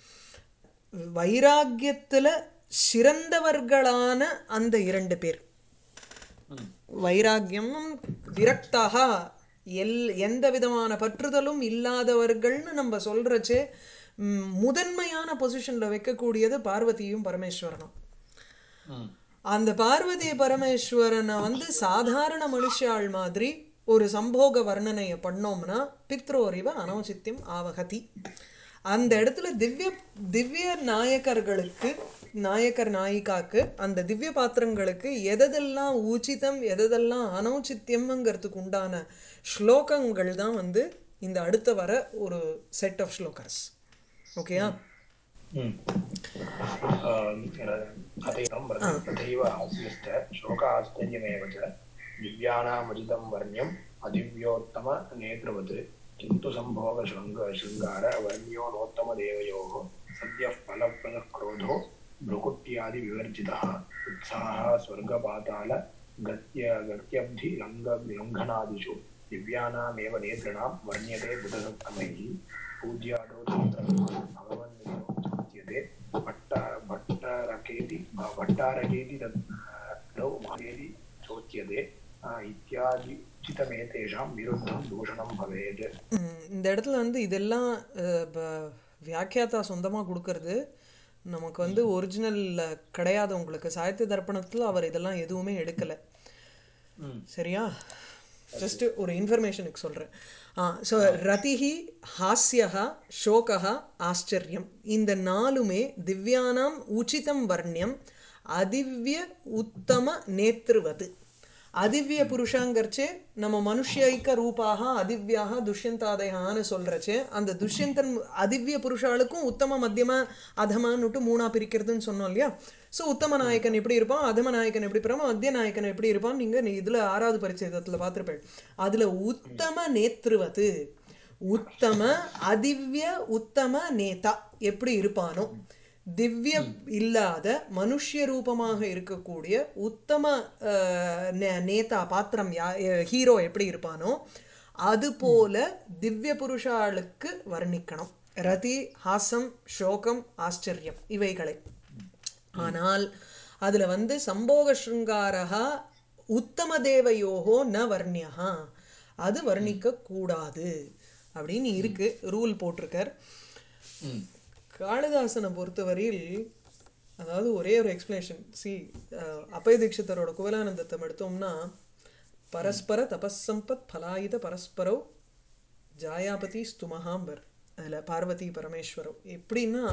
வைராக்கியத்தில் சிறந்தவர்களான அந்த இரண்டு பேர் ம் வைராக்கியமும் விரக்தாக எல் எந்த விதமான பற்றுதலும் இல்லாதவர்கள்னு நம்ம சொல்றச்சே ம், முதன்மையான பொசிஷன்ல வைக்கக்கூடியது பார்வதியும் பரமேஸ்வரனும் ம் அந்த பார்வதி பரமேஸ்வரனை வந்து சாதாரண மனுஷாள் மாதிரி ஒரு சம்போக வர்ணனையை பண்ணோம்னா பித்ரோரிவ அனௌச்சித்யம் ஆவகதி அந்த இடத்துல திவ்ய திவ்ய நாயகர்களுக்கு நாயக்கர் நாயிகாக்கு அந்த திவ்ய பாத்திரங்களுக்கு எதெல்லாம் உச்சிதம் எதெல்லாம் அனௌச்சித்யம்ங்கிறதுக்கு உண்டான ஸ்லோகங்கள் தான் வந்து இந்த அடுத்த வர ஒரு செட் ஆஃப் ஸ்லோகர்ஸ் ஓகேயா ம் अतैवं व्रतं तथैव हास्यश्च शोकाश्चर्यमेव च दिव्यानामजितं वर्ण्यम् अदिव्योत्तमनेत्रवत् किन्तु सम्भोगशृङ्ग शृङ्गार वर्ण्यो नोत्तमदेवयोः सद्यः फलप्रदः क्रोधो भ्रुकुट्यादिविवर्जितः उत्साहः स्वर्गपाताल गत्य गत्यब्धि लङ्घ लङ्घनादिषु दिव्यानामेव नेतॄणां वर्ण्यते बुधसप्तमैः पूज्यादो भगवन्निधौ चोच्यते भट्ट भट्टारकेति भट्टारकेति तद् तौ मायेति चोच्यते इत्यादि उचितमेतेषां विरुद्धं दूषणं भवेत् ம், இந்த இடத்துல வந்து இதெல்லாம் அஹ், ப- வியாக்கியாத்தா சொந்தமாக கொடுக்கறது நமக்கு வந்து ஒரிஜினல் கிடையாது உங்களுக்கு சாகித்ய தர்ப்பணத்தில் அவர் இதெல்லாம் எதுவுமே எடுக்கலை ம் சரியா ஜஸ்ட் ஒரு இன்ஃபர்மேஷனுக்கு சொல்கிறேன் ஸோ ரதிஹி ஹாஸ்யா ஷோகா ஆச்சரியம் இந்த நாலுமே திவ்யானாம் உச்சிதம் வர்ணியம் அதிவ்ய உத்தம நேத்ருவது அதிவ்ய புருஷாங்கர்ச்சே நம்ம மனுஷ்யைக்க ரூபாக அதிவ்யாக துஷ்யந்தாதயான்னு சொல்கிறச்சே அந்த துஷ்யந்தன் அதிவ்ய புருஷாளுக்கும் உத்தம மத்தியம அதமான்னுட்டு மூணா பிரிக்கிறதுன்னு சொன்னோம் இல்லையா ஸோ உத்தம நாயக்கன் எப்படி இருப்பான் அதம நாயக்கன் எப்படி இருப்பான் மத்திய நாயக்கன் எப்படி இருப்பான் நீங்கள் இதில் ஆறாவது பரிச்சயத்தில் பார்த்துருப்பேன் அதில் உத்தம நேத்ருவது உத்தம அதிவ்ய உத்தம நேதா எப்படி இருப்பானோ திவ்ய இல்லாத மனுஷ்ய ரூபமாக இருக்கக்கூடிய உத்தம அஹ், நே- நேதா பாத்திரம் யா ஹீரோ எப்படி இருப்பானோ அதுபோல திவ்ய புருஷாளுக்கு வர்ணிக்கணும் ரதி ஹாசம் சோகம் ஆச்சரியம் இவைகளை ஆனால் அதில் வந்து சம்போக ஸ்ருங்காரா உத்தம தேவயோகோ ந வர்ணியா அது வர்ணிக்க கூடாது அப்படின்னு இருக்கு ரூல் போட்டிருக்கார் ம் காளிதாசனை பொறுத்தவரையில் அதாவது ஒரே ஒரு எக்ஸ்பிளனேஷன் சி அப்பய தீட்சிதரோட குவலானந்தத்தை எடுத்தோம்னா பரஸ்பர தபசம்பத் பலாயுத பரஸ்பரோ ஜாயாபதி ஸ்துமஹாம்பர் அதில் பார்வதி பரமேஸ்வரம் எப்படின்னா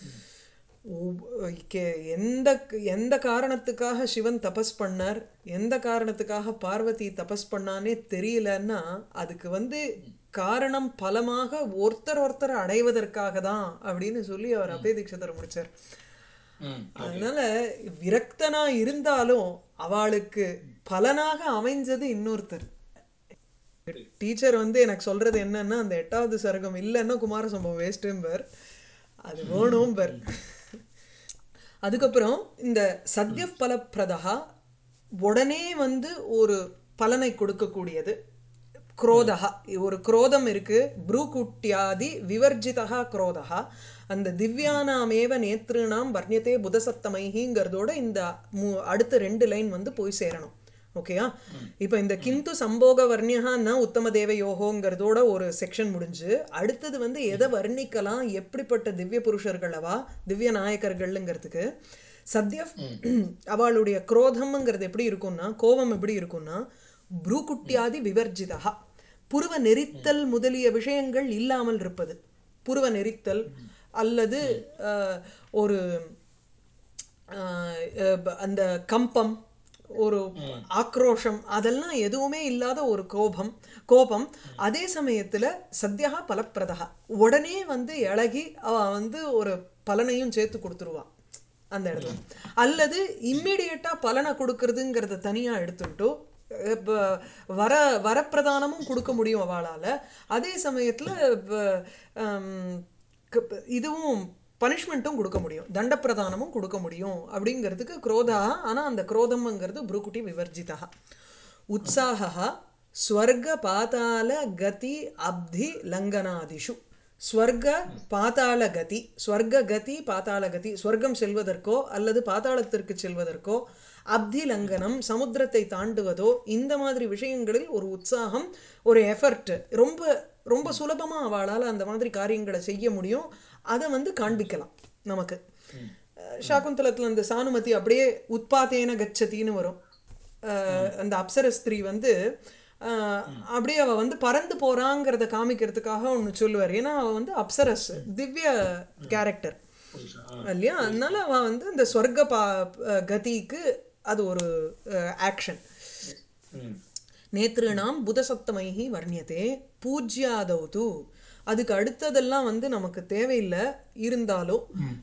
ஒவ்- கே- எந்த எந்த காரணத்துக்காக சிவன் தபஸ் பண்ணார் எந்த காரணத்துக்காக பார்வதி தபஸ் பண்ணானே தெரியலன்னா அதுக்கு வந்து காரணம் பலமாக ஒருத்தர் ஒருத்தர் அடைவதற்காக தான் அப்படின்னு சொல்லி அவர் அபய தீட்சிதர் முடிச்சார் ம் அதனால விரக்தனா இருந்தாலும் அவளுக்கு பலனாக அமைஞ்சது இன்னொருத்தர் டீச்சர் வந்து எனக்கு சொல்றது என்னன்னா அந்த எட்டாவது சரகம் இல்லைன்னா குமார சம்பவம் வேஸ்ட்டும்பர் அது வேணும்பர் அதுக்கப்புறம் இந்த சத்ய பலப்பிரதா உடனே வந்து ஒரு பலனை கொடுக்கக்கூடியது குரோதா ஒரு குரோதம் இருக்கு ப்ரூகுட்டியாதி விவர்ஜிதா குரோதா அந்த திவ்யானாமேவ நேத்ருணாம் வர்ணியத்தே புதசப்தமைங்கிறதோட இந்த மு- அடுத்த ரெண்டு லைன் வந்து போய் சேரணும் ஓகேயா இப்போ இந்த கிந்து சம்போக வர்ணியா ந உத்தம தேவயோகோங்கிறதோட ஒரு செக்ஷன் முடிஞ்சு அடுத்தது வந்து எதை வர்ணிக்கலாம் எப்படிப்பட்ட திவ்ய புருஷர்களவா திவ்ய நாயக்கர்கள்ங்கிறதுக்கு சத்ய அவளுடைய குரோதம்ங்கிறது எப்படி இருக்கும்னா கோபம் எப்படி இருக்கும்னா புரூகுட்டியாதி விவர்ஜிதா புருவ நெரித்தல் முதலிய விஷயங்கள் இல்லாமல் இருப்பது புருவ நெரித்தல் அல்லது அஹ், ஒரு ஆஹ் அஹ் அந்த கம்பம் ஒரு ஆக்ரோஷம் அதெல்லாம் எதுவுமே இல்லாத ஒரு கோபம் கோபம் அதே சமயத்துல சத்யா பலப்பிரதா உடனே வந்து இழகி அவ வந்து ஒரு பலனையும் சேர்த்து கொடுத்துருவா அந்த இடத்துல அல்லது இம்மிடியட்டா பலனை கொடுக்கறதுங்கிறத தனியா எடுத்துக்கிட்டோ இப்போ வர வரப்பிரதானமும் கொடுக்க முடியும் அவளால அதே சமயத்துல இப்ப, ஹம், க- இதுவும் பனிஷ்மெண்ட்டும் கொடுக்க முடியும் தண்டப்பிரதானமும் கொடுக்க முடியும் அப்படிங்கிறதுக்கு குரோதா ஆனால் அந்த குரோதம்ங்கிறது புருக்குட்டி விவர்ஜிதா உற்சாகா ஸ்வர்க பாதாள கதி அப்தி லங்கனாதிஷு ஸ்வர்க பாதாள கதி ஸ்வர்க கதி பாதாள கதி ஸ்வர்க்கம் செல்வதற்கோ அல்லது பாதாளத்திற்கு செல்வதற்கோ அப்தி லங்கனம் சமுத்திரத்தை தாண்டுவதோ இந்த மாதிரி விஷயங்களில் ஒரு உற்சாகம் ஒரு எஃபர்ட் ரொம்ப ரொம்ப சுலபமா அவளால் அந்த மாதிரி காரியங்களை செய்ய முடியும் அதை வந்து காண்பிக்கலாம் நமக்கு அஹ் சாகுந்தலத்துல இந்த சானுமதி அப்படியே உத்பாத்தேன கச்சதின்னு வரும் அஹ் அந்த அப்சர ஸ்திரீ வந்து அஹ் அப்படியே அவ வந்து பறந்து போறாங்கிறத காமிக்கிறதுக்காக ஒன்று சொல்லுவார் ஏன்னா அவ வந்து அப்சரஸ் திவ்ய கேரக்டர் புதுசா ஆ. இல்லையா அதனால அவ வந்து இந்த சொர்க்க பா அஹ் கதிக்கு அது ஒரு ஆக்ஷன் ம் நேத்ருணாம் புதசப்தமைஹி வர்ணியதே பூஜ்யாதௌ தூ அதுக்கு அடுத்ததெல்லாம் வந்து நமக்கு தேவையில்லை இருந்தாலும்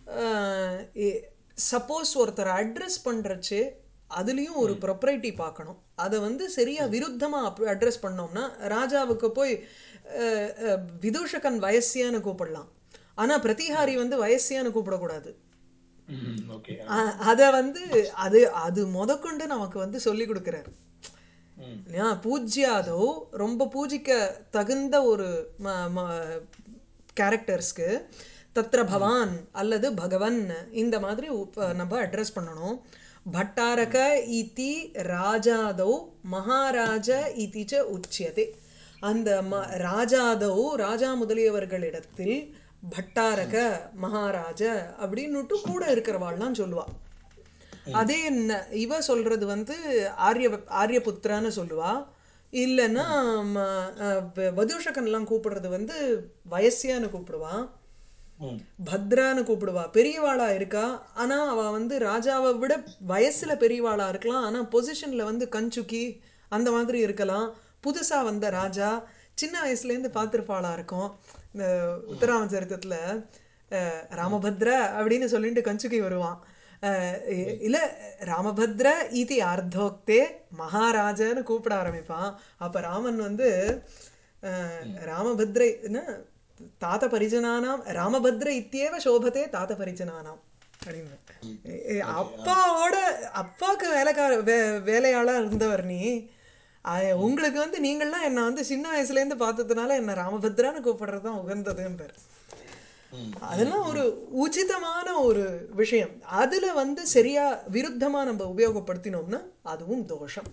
சப்போஸ் ஒருத்தரை அட்ரஸ் பண்ணுறச்சு அதுலேயும் ஒரு ப்ரொப்ரைட்டி பார்க்கணும் அதை வந்து சரியா விருத்தமாக அட்ரஸ் பண்ணோம்னா ராஜாவுக்கு போய் அஹ், அஹ், விதூஷகன் வயசியான்னு கூப்பிடலாம் ஆனால் பிரதிஹாரி வந்து வயசியான்னு கூப்பிடக்கூடாது ம் ஓகே அ- அதை வந்து அது அது முதற்கொண்டு நமக்கு வந்து சொல்லி கொடுக்குறாரு ம் இல்லையா பூஜ்யாதோ ரொம்ப பூஜிக்க தகுந்த ஒரு கேரக்டர்ஸ்க்கு தத்ர பவான் அல்லது பகவன் இந்த மாதிரி உப்ப- நம்ம அட்ரஸ் பண்ணணும் பட்டாரக இதி ராஜாதௌ மகாராஜ இதி ச உச்சியதே அந்த ம ராஜாதௌ ராஜா முதலியவர்களிடத்தில் பட்டாரக மகாராஜ அப்படின்னுட்டு கூட இருக்கிறவாள்லாம் சொல்லுவா அதே ந- இவ சொல்றது வந்து ஆரிய ஆரியபுத்திரான்னு சொல்லுவா இல்லைன்னா ம, அஹ், வ- வதூஷகன்லாம் கூப்பிடுறது வந்து வயசியான்னு கூப்பிடுவா ம் பத்ரான்னு கூப்பிடுவா பெரியவாளா இருக்கா ஆனா அவ வந்து ராஜாவை விட வயசுல பெரியவாளா இருக்கலாம் ஆனா பொசிஷன்ல வந்து கஞ்சுக்கி அந்த மாதிரி இருக்கலாம் புதுசா வந்த ராஜா சின்ன வயசுல இருந்து பார்த்திருப்பாளா இருக்கும் இந்த உத்தராம சரித்திரத்துல அஹ், ராமபத்ர அப்படின்னு சொல்லிட்டு கஞ்சுக்கி வருவான் அஹ், இ- இல்ல ராமபத்ர இது அர்த்தோக்தே மகாராஜன்னு கூப்பிட ஆரம்பிப்பான் அப்ப ராமன் வந்து அஹ், ராமபத்ரை என்ன தாத்த பரிஜனானாம் ராமபத்ர இத்தியேவ சோபத்தே தாத்த பரிஜனானாம் அப்படின்னு எ- எ- அப்பாவோட அப்பாவுக்கு வேலைக்கார வே வேலையாளா இருந்தவர் நீ அ- உங்களுக்கு வந்து நீங்கள்லாம் என்னை வந்து சின்ன வயசுலேருந்து பார்த்ததுனால என்னை ராமபத்ரான்னு கூப்பிடுறது தான் உகந்ததுன்றார் ம் அதெல்லாம் ஒரு உச்சிதமான ஒரு விஷயம் அதுல வந்து சரியா விருத்தமா நம்ம உபயோகப்படுத்தினோம்னா அதுவும் தோஷம்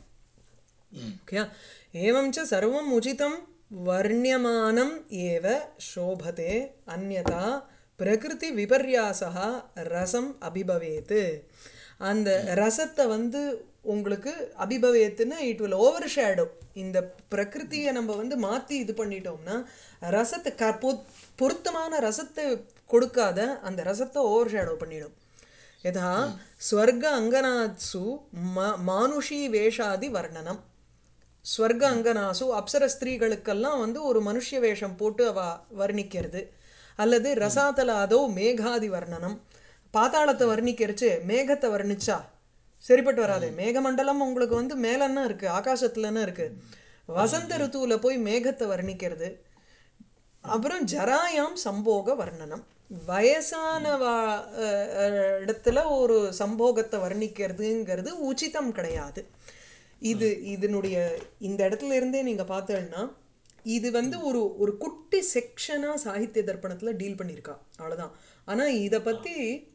ம் ஓகே ஏவம் ச சர்வம் உச்சிதம் வர்ணியமானம் ஏவ சோபதே அந்யதா பிரகிருதி விபர்யாசா ரசம் அபிபவேத்து அந்த ரசத்தை வந்து உங்களுக்கு அபிபவேத்துன்னு இட் வில் ஓவர் ஷேடோ இந்த பிரகிருதியை நம்ம வந்து மாற்றி இது பண்ணிட்டோம்னா ரசத்தை க பொ- பொருத்தமான ரசத்தை கொடுக்காத அந்த ரசத்தை ஓவர் ஷேடோ பண்ணிடும் யதா ஸ்வர்க அங்கனாத்சு ம மானுஷி வேஷாதி வர்ணனம் ஸ்வர்க அங்கனாசு அப்சர ஸ்திரீகளுக்கெல்லாம் வந்து ஒரு மனுஷ்ய வேஷம் போட்டு அவ வர்ணிக்கிறது அல்லது ரசாதல அதோ மேகாதி வர்ணனம் பாதாளத்தை வர்ணிக்கிறச்சு மேகத்தை வர்ணிச்சா சரிப்பட்டு வராது மேகமண்டலம் உங்களுக்கு வந்து மேலன்னா இருக்கு ஆகாசத்துலன்னா இருக்கு வசந்த ருத்துவுல போய் மேகத்தை வர்ணிக்கிறது அப்புறம் ஜராயாம் சம்போக வர்ணனம் வயசான வா- அஹ் அஹ் இடத்துல ஒரு சம்போகத்தை வர்ணிக்கிறதுங்கிறது உச்சிதம் கிடையாது இது இதனுடைய இந்த இடத்துல இருந்தே நீங்க பார்த்தேன்னா இது வந்து ஒரு ஒரு குட்டி செக்ஷனா சாகித்ய தர்ப்பணத்துல டீல் பண்ணியிருக்கா அவ்வளவுதான் ஆனா இத பத்தி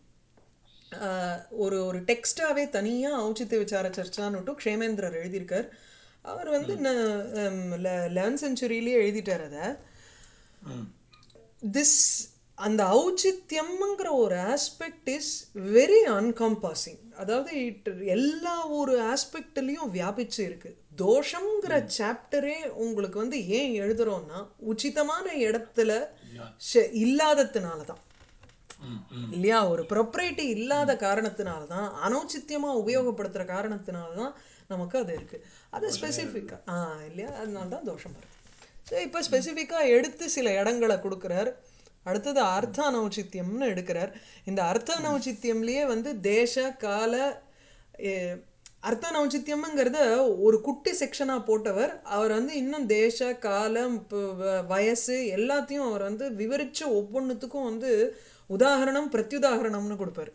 ஆஹ், ஒரு ஒரு டெக்ஸ்டாவே தனியா ஔச்சித்ய விசார சர்ச்சான்னுட்டு க்ஷேமேந்திரர் எழுதியிருக்கார் அவர் வந்து லெவன்த் செஞ்சுரியிலேயே எழுதிட்டார் அதை ம் திஸ் அந்த ஔச்சித்யம்ங்கிற ஒரு ஆஸ்பெக்ட் இஸ் வெரி அன்கம்பாசிங் அதாவது இட் எல்லா ஒரு ஆஸ்பெக்ட்லேயும் வியாபிச்சு இருக்கு தோஷங்கிற சாப்டரே உங்களுக்கு வந்து ஏன் எழுதுறோம்னா உச்சிதமான இடத்துல ஷ- இல்லாததுனால தான் ம் ம் இல்லையா ஒரு ப்ரொப்ரைட்டி இல்லாத காரணத்தினால தான் அனௌச்சித்தியமா உபயோகப்படுத்துற காரணத்தினால தான் நமக்கு அது இருக்கு அது ஸ்பெசிஃபிக்கா ஆ இல்லையா அதனால தான் தோஷம் வருது ஸோ இப்போ ஸ்பெசிஃபிக்காக எடுத்து சில இடங்களை கொடுக்குறார் அடுத்தது அர்த்த அனௌச்சித்தியம்னு எடுக்கிறார் இந்த அர்த்த அனௌச்சித்தியம்லயே வந்து தேச கால எ, அர்த்த நௌச்சித்தியம்ங்கிறத ஒரு குட்டி செக்ஷனாக போட்டவர் அவர் வந்து இன்னும் தேச காலம் ப- வ- வயசு எல்லாத்தையும் அவர் வந்து விவரிச்சு ஒவ்வொன்றுத்துக்கும் வந்து உதாகரணம் பிரத்யுதாகரணம்னு கொடுப்பாரு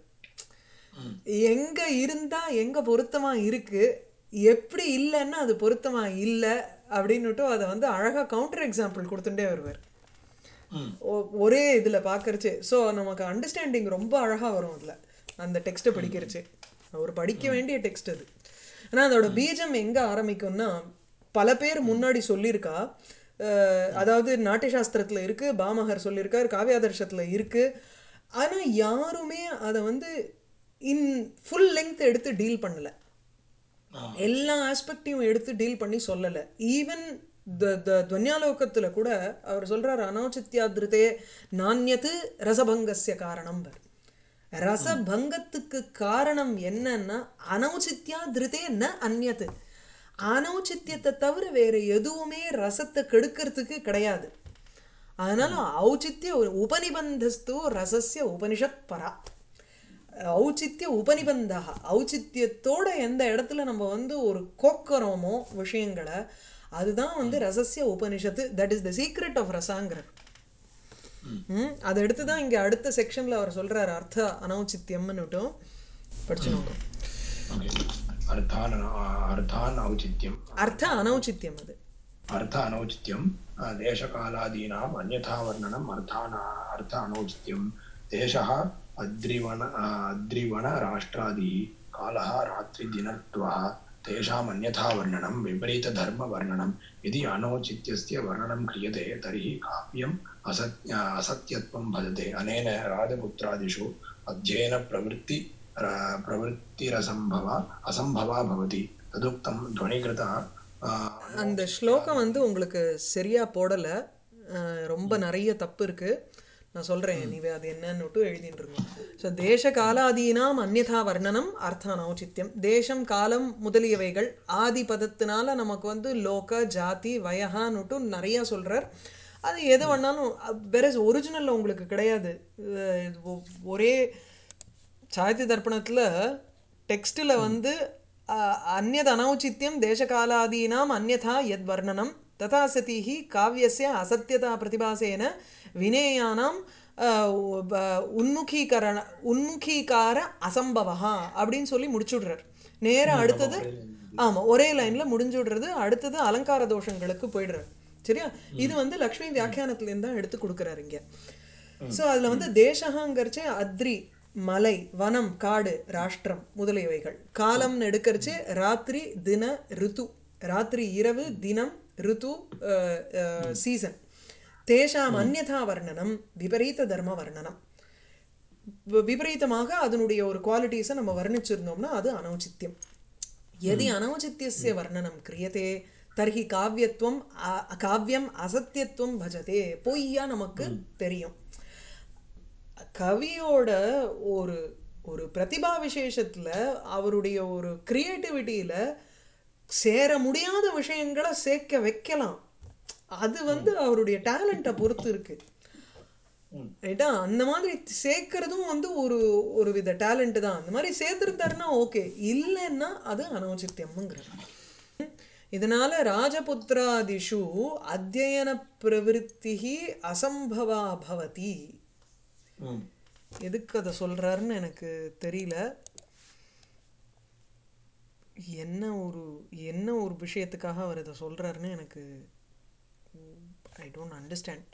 எங்க இருந்தா எங்க பொருத்தமா இருக்கு எப்படி இல்லைன்னா அது பொருத்தமா இல்லை அப்படின்னுட்டு அதை வந்து அழகா கவுண்டர் எக்ஸாம்பிள் கொடுத்துட்டே வருவார் ம் ஒ- ஒரே இதில் பார்க்கறச்சு ஸோ நமக்கு அண்டர்ஸ்டாண்டிங் ரொம்ப அழகாக வரும் அதில் அந்த டெக்ஸ்ட்டை படிக்கிறச்சு ஒரு படிக்க வேண்டிய டெக்ஸ்ட் அது ஆனால் அதோட பீஜம் எங்கே ஆரம்பிக்கும்னா பல பேர் முன்னாடி சொல்லியிருக்கா அஹ், அதாவது நாட்டியசாஸ்திரத்தில் இருக்குது பாமகர் சொல்லியிருக்கார் காவியாதர்ஷத்தில் இருக்குது ஆனால் யாருமே அதை வந்து இன் ஃபுல் லெங்த் எடுத்து டீல் பண்ணல ஆ எல்லா ஆஸ்பெக்டையும் எடுத்து டீல் பண்ணி சொல்லலை ஈவன் த த துவன்யாலோகத்தில் கூட அவர் சொல்றார் அனௌச்சித்யாதிருத்தே நாண்யத்து ரசபங்கஸ்ய காரணம் பர் ரசபங்கத்துக்கு காரணம் என்னன்னா அனௌச்சித்யா திருத்தே ந அந்யத்து அனௌச்சித்தியத்தை தவிர வேற எதுவுமே ரசத்தை கெடுக்கிறதுக்கு கிடையாது அதனால ஔச்சித்ய ஒரு உபநிபந்தஸ்து ரசஸ்ய உபனிஷத் பரா ஔச்சித்ய உபநிபந்தா ஔச்சித்யத்தோட எந்த இடத்துல நம்ம வந்து ஒரு கோக்கறோமோ விஷயங்களை அதுதான் வந்து ரசஸ்ய உபனிஷத்து that is the secret of ரசாங்கிற ம் அதை எடுத்து தான் இங்கே அடுத்த செக்ஷனில் அவர் சொல்றாரு அர்த்த அனௌச்சித்யம்னுட்டும் படிச்சுனோங்க ओके अर्थान् अर्थान् औचित्यम् அர்த்த அனௌச்சித்யம் அது अर्थ अनौचित्यं देशकालादीनाम् अन्यथा वर्णनम् अर्थान् अर्थ अनौचित्यं देशः अद्रिवण अद्रिवणराष्ट्रादिः कालः रात्रिदिनत्वः तेषाम् अन्यथा वर्णनं विपरीतधर्मवर्णनं यदि अनौचित्यस्य वर्णनं क्रियते तर्हि काव्यम् असत् असत्यत्वं भजते अनेन राजपुत्रादिषु अध्ययनप्रवृत्ति र- प्रवृत्तिरसम्भवा असम्भवा भवति तदुक्तं ध्वनिकृता आ, அந்த ஸ்லோகம் வந்து உங்களுக்கு சரியா போடல அஹ், ரொம்ப நிறைய தப்பு இருக்கு நான் சொல்றேன் நீ அது என்னன்னுட்டு எழுதிட்டு இருக்கோம் ஸோ தேச காலாதீனாம் அந்யதா வர்ணனம் அர்த்தானௌச்சித்யம் தேசம் காலம் முதலியவைகள் ஆதி பதத்தினால நமக்கு வந்து லோக ஜாதி வயகான்னுட்டு நிறைய சொல்றார் அது எது வேணாலும் வேற ஒரிஜினல்ல உங்களுக்கு கிடையாது அஹ், இது ஒ- ஒரே சாகித்ய தர்ப்பணத்தில் டெக்ஸ்டில் வந்து அஹ், அந்யத் அனௌச்சித்யம் தேசகாலாதீனாம் அந்யதா யத் வர்ணனம் ததா சதிஹி காவியஸ்ய அசத்தியதா பிரதிபாசேன வினேயானாம் அஹ், உ- ப- உன்முகீகரண உன்முகீகார அசம்பவா அப்படின்னு சொல்லி முடிச்சுடுறார் நேரா அடுத்தது ஆமா ஒரே லைன்ல முடிஞ்சுடுறது அடுத்தது அலங்கார தோஷங்களுக்கு போயிடுறாரு சரியா இது வந்து லக்ஷ்மி வியாக்கியானத்துலேருந்து தான் எடுத்து கொடுக்குறாரு இங்க ஸோ அதில் வந்து தேசகாங்கிறச்சே அத்ரி மலை வனம் காடு ராஷ்டிரம் முதலியவைகள் காலம்னு எடுக்கிறச்சே ராத்திரி தின ரித்து ராத்திரி இரவு தினம் ரித்து சீசன் தேஷாம் அந்யதா வர்ணனம் விபரீத தர்ம வர்ணனம் வி- விபரீதமாக அதனுடைய ஒரு குவாலிட்டிஸை நம்ம வர்ணிச்சிருந்தோம்னா அது அனௌச்சித்யம் यदि अनौचित्यस्य वर्णनं क्रियते தர்ஹி காவியத்துவம் அ- காவியம் அசத்தியத்துவம் பஜதே பொய்யா நமக்கு தெரியும் கவியோட ஒரு ஒரு பிரதிபா விசேஷத்துல அவருடைய ஒரு கிரியேட்டிவிட்டியில சேர முடியாத விஷயங்களை சேர்க்க வைக்கலாம் அது வந்து அவருடைய டேலண்ட்டை பொறுத்து இருக்கு ரைட்டா அந்த மாதிரி சேர்க்கறதும் வந்து ஒரு ஒரு வித டேலண்ட் தான் அந்த மாதிரி சேர்த்துருந்தாருன்னா ஓகே இல்லைன்னா அது அனௌச்சித்யம்ங்கிறது இதனால ராஜபுத்திராதிஷு அத்தியன பிரவருத்தி அசம்பவா பவதி ம். எதுக்கு அதை சொல்றாருன்னு எனக்கு தெரியல என்ன ஒரு என்ன ஒரு விஷயத்துக்காக அவர் இதை சொல்றாருன்னு எனக்கு ஐ டோன்ட் அண்டர்ஸ்டாண்ட்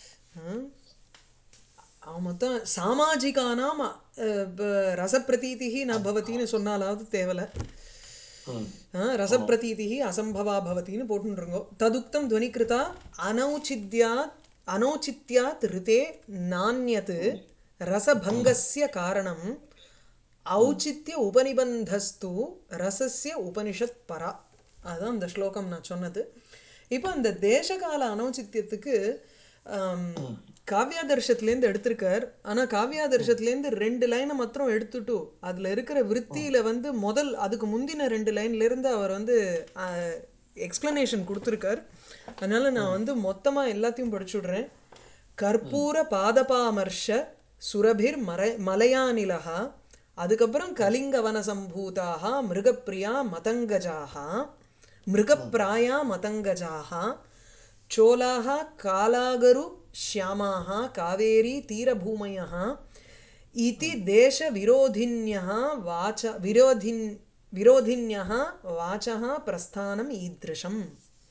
அவன் மொத்தம் சாமாஜிகானாம் அஹ், ப- ரசப்பிரதீதிஹி ந பவத்தின்னு சொன்னாலாவது தேவலை ம். ரசப்பிரதீதிஹி அசம்பவா பவத்தின்னு போட்டுருங்கோ ததுக்தம் துவனிகிருதா அனௌச்சித்யாத் அனௌச்சித்யாத் ரிதே நானியத் ரசபங்கஸ்ய காரணம் ஔச்சித்ய உபநிபந்தஸ்து ரசஸ்ய உபனிஷத் பரா அதுதான் அந்த ஸ்லோகம் நான் சொன்னது இப்போ அந்த தேசகால அனௌச்சித்யத்துக்கு ஆம், காவ்யாதர்ஷத்துலேருந்து எடுத்திருக்கார் ஆனால் காவ்யாதர்ஷத்துலேருந்து ரெண்டு லைனை மாத்திரம் எடுத்துட்டு அதில் இருக்கிற விற்த்தியில் வந்து முதல் அதுக்கு முந்தின ரெண்டு லைன்லேருந்து அவர் வந்து எக்ஸ்பிளனேஷன் கொடுத்துருக்கார் அதனால நான் வந்து மொத்தமாக எல்லாத்தையும் படிச்சுடுறேன் கற்பூர பாதபாமர்ஷ சுரபிர் மர மலையானிலகா அதுக்கப்புறம் கலிங்கவன சம்பூதாக மிருகப்பிரியா மதங்கஜாக மிருகப்பிராயா மதங்கஜாக चोलाः कालागरु श्यामाः कावेरी तीरभूमयः इति देशविरोधिन्यः वाच विरोधिन् विरोधिन्यः वाचः பிரஸ்தானம் ஈத்ருஷம்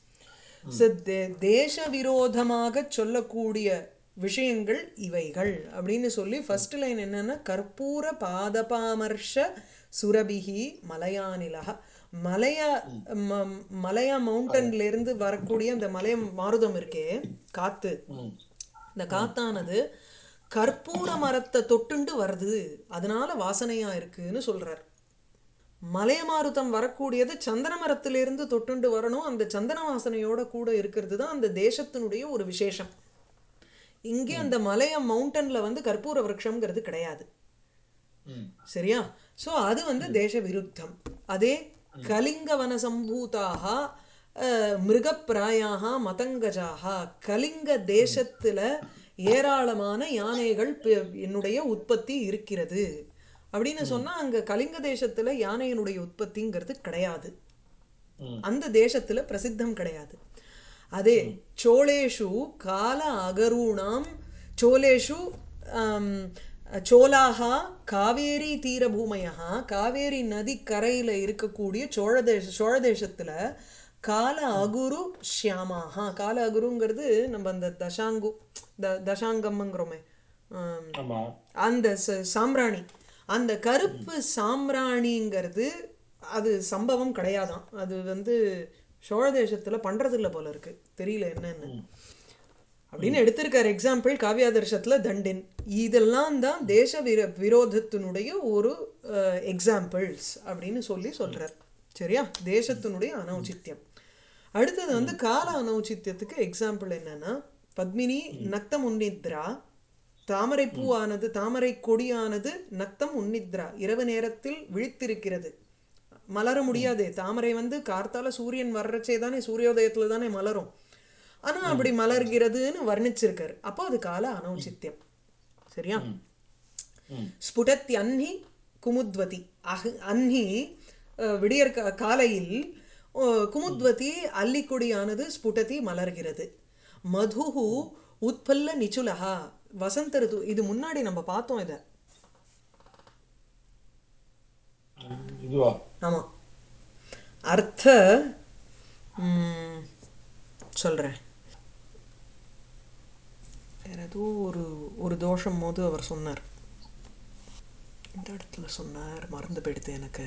ஸோ தேச விரோதமாக சொல்லக்கூடிய விஷயங்கள் இவைகள் அப்படின்னு சொல்லி ஃபர்ஸ்ட் லைன் என்னன்னா கற்பூர பாதபாமர்ஷ சுரபிகி மலையானிலக மலையா ம- மலையா மவுண்டன்ல இருந்து வரக்கூடிய அந்த மலைய மாருதம் இருக்கே காத்து ம். இந்த காத்தானது கற்பூர மரத்தை தொட்டுண்டு வருது அதனால வாசனையா இருக்குன்னு சொல்றார் மலையமாருதம் வரக்கூடியது சந்தன மரத்திலிருந்து தொட்டுண்டு வரணும் அந்த சந்தன வாசனையோட கூட இருக்கிறது தான் அந்த தேசத்தினுடைய ஒரு விசேஷம் இங்கே அந்த மலைய மவுண்டன்ல வந்து கற்பூர விருட்சம்ங்கிறது கிடையாது ம். சரியா ஸோ அது வந்து தேச விருத்தம் அதே கலிங்க வன சம்பூதாக மிருகப்பிராயாக மதங்கஜாக கலிங்க தேசத்துல ஏராளமான யானைகள் பி- என்னுடைய உற்பத்தி இருக்கிறது அப்படின்னு சொன்னா அங்க கலிங்க தேசத்துல யானையினுடைய உற்பத்திங்கிறது கிடையாது ம். அந்த தேசத்துல பிரசித்தம் கிடையாது அதே சோழேஷு கால அகரூணாம் சோழேஷு ஆம், சோலாகா காவேரி தீரபூமயா காவேரி நதி கரையில இருக்கக்கூடிய சோழ தேச சோழ தேசத்துல கால அகுரு ஷியாமாகா கால அகுருங்கிறது நம்ம அந்த தசாங்கு த தசாங்கம்ங்கிறோமே ஆம், ஆமா அந்த ச- சாம்பிராணி அந்த கருப்பு சாம்பிராணிங்கிறது அது சம்பவம் கிடையாதாம் அது வந்து சோழ தேசத்துல பண்றது இல்ல போல இருக்கு தெரியல என்னன்னு அப்படின்னு எடுத்திருக்கார் எக்ஸாம்பிள் காவியாதர்ஷத்துல தண்டின் இதெல்லாம் தான் தேச விர விரோதத்தினுடைய ஒரு எக்ஸாம்பிள்ஸ் அப்படின்னு சொல்லி சொல்றார் சரியா தேசத்தினுடைய அனௌச்சித்யம் அடுத்தது வந்து கால அனௌச்சித்யத்துக்கு எக்ஸாம்பிள் என்னன்னா பத்மினி நக்தம் உன்னித்ரா தாமரை பூவானது தாமரை கொடியானது நக்தம் உன்னித்ரா இரவு நேரத்தில் விழித்திருக்கிறது மலர முடியாதே தாமரை வந்து கார்த்தால சூரியன் வர்றச்சே தானே சூரியோதயத்துல தானே மலரும் ஆனா அப்படி மலர்கிறதுன்னு வர்ணிச்சிருக்காரு அப்போ அது கால அனௌச்சித்யம் சரியா ம் ஸ்புடத்தி அன்னி குமுத்வதி அஹ் அன்னி அஹ், விடியற் கா- காலையில் அஹ், குமுத்வதி அல்லிக்கொடியானது ஸ்புடதி மலர்கிறது மதுஹு உத்பல்ல நிச்சுலஹா வசந்த ரிது இது முன்னாடி நம்ம பார்த்தோம் இதை இதுவா ஆமா அர்த்த ம், சொல்றேன் வேற ஏதோ ஒரு ஒரு தோஷம் போது அவர் சொன்னார் இந்த இடத்துல சொன்னார் மறந்து போயிடுது எனக்கு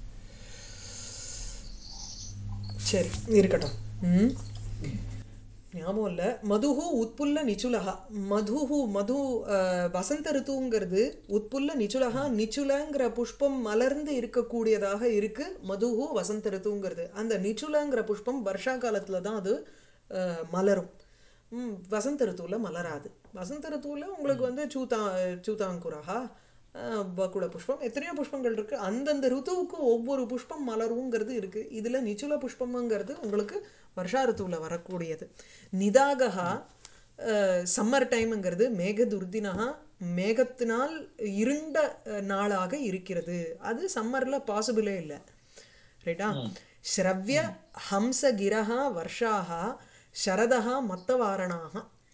சரி இருக்கட்டும் ம் ஞாபகம் இல்லை மதுஹு உட்புல்ல நிச்சுலகா மதுஹு மது அஹ், வசந்த ரித்துங்கிறது உட்புல்ல நிச்சுலகா நிச்சுலங்கிற புஷ்பம் மலர்ந்து இருக்கக்கூடியதாக இருக்கு மதுஹு வசந்த ரித்துங்கிறது அந்த நிச்சுலங்கிற புஷ்பம் வருஷா காலத்துல தான் அது அஹ், மலரும் ம், வசந்த ரித்துவுல மலராது வசந்த ரித்துவுல உங்களுக்கு வந்து சூதா சூதாங்குரஹா அஹ், பகுள புஷ்பம் எத்தனையோ புஷ்பங்கள் இருக்கு அந்தந்த ருத்துவுக்கு ஒவ்வொரு புஷ்பம் மலருங்கிறது இருக்கு இதுல நிச்சுல புஷ்பம்ங்கிறது உங்களுக்கு வருஷா ருத்துவுல வரக்கூடியது நிதாகா சம்மர் டைம்ங்கிறது மேக துர்தினகா மேகத்தினால் இருண்ட அஹ், நாளாக இருக்கிறது அது சம்மர்ல பாசிபிளே இல்லை ரைட்டா ஸ்ரவ்ய ஹம்ச கிரஹா வர்ஷாக சரதா மத்தவாரணாக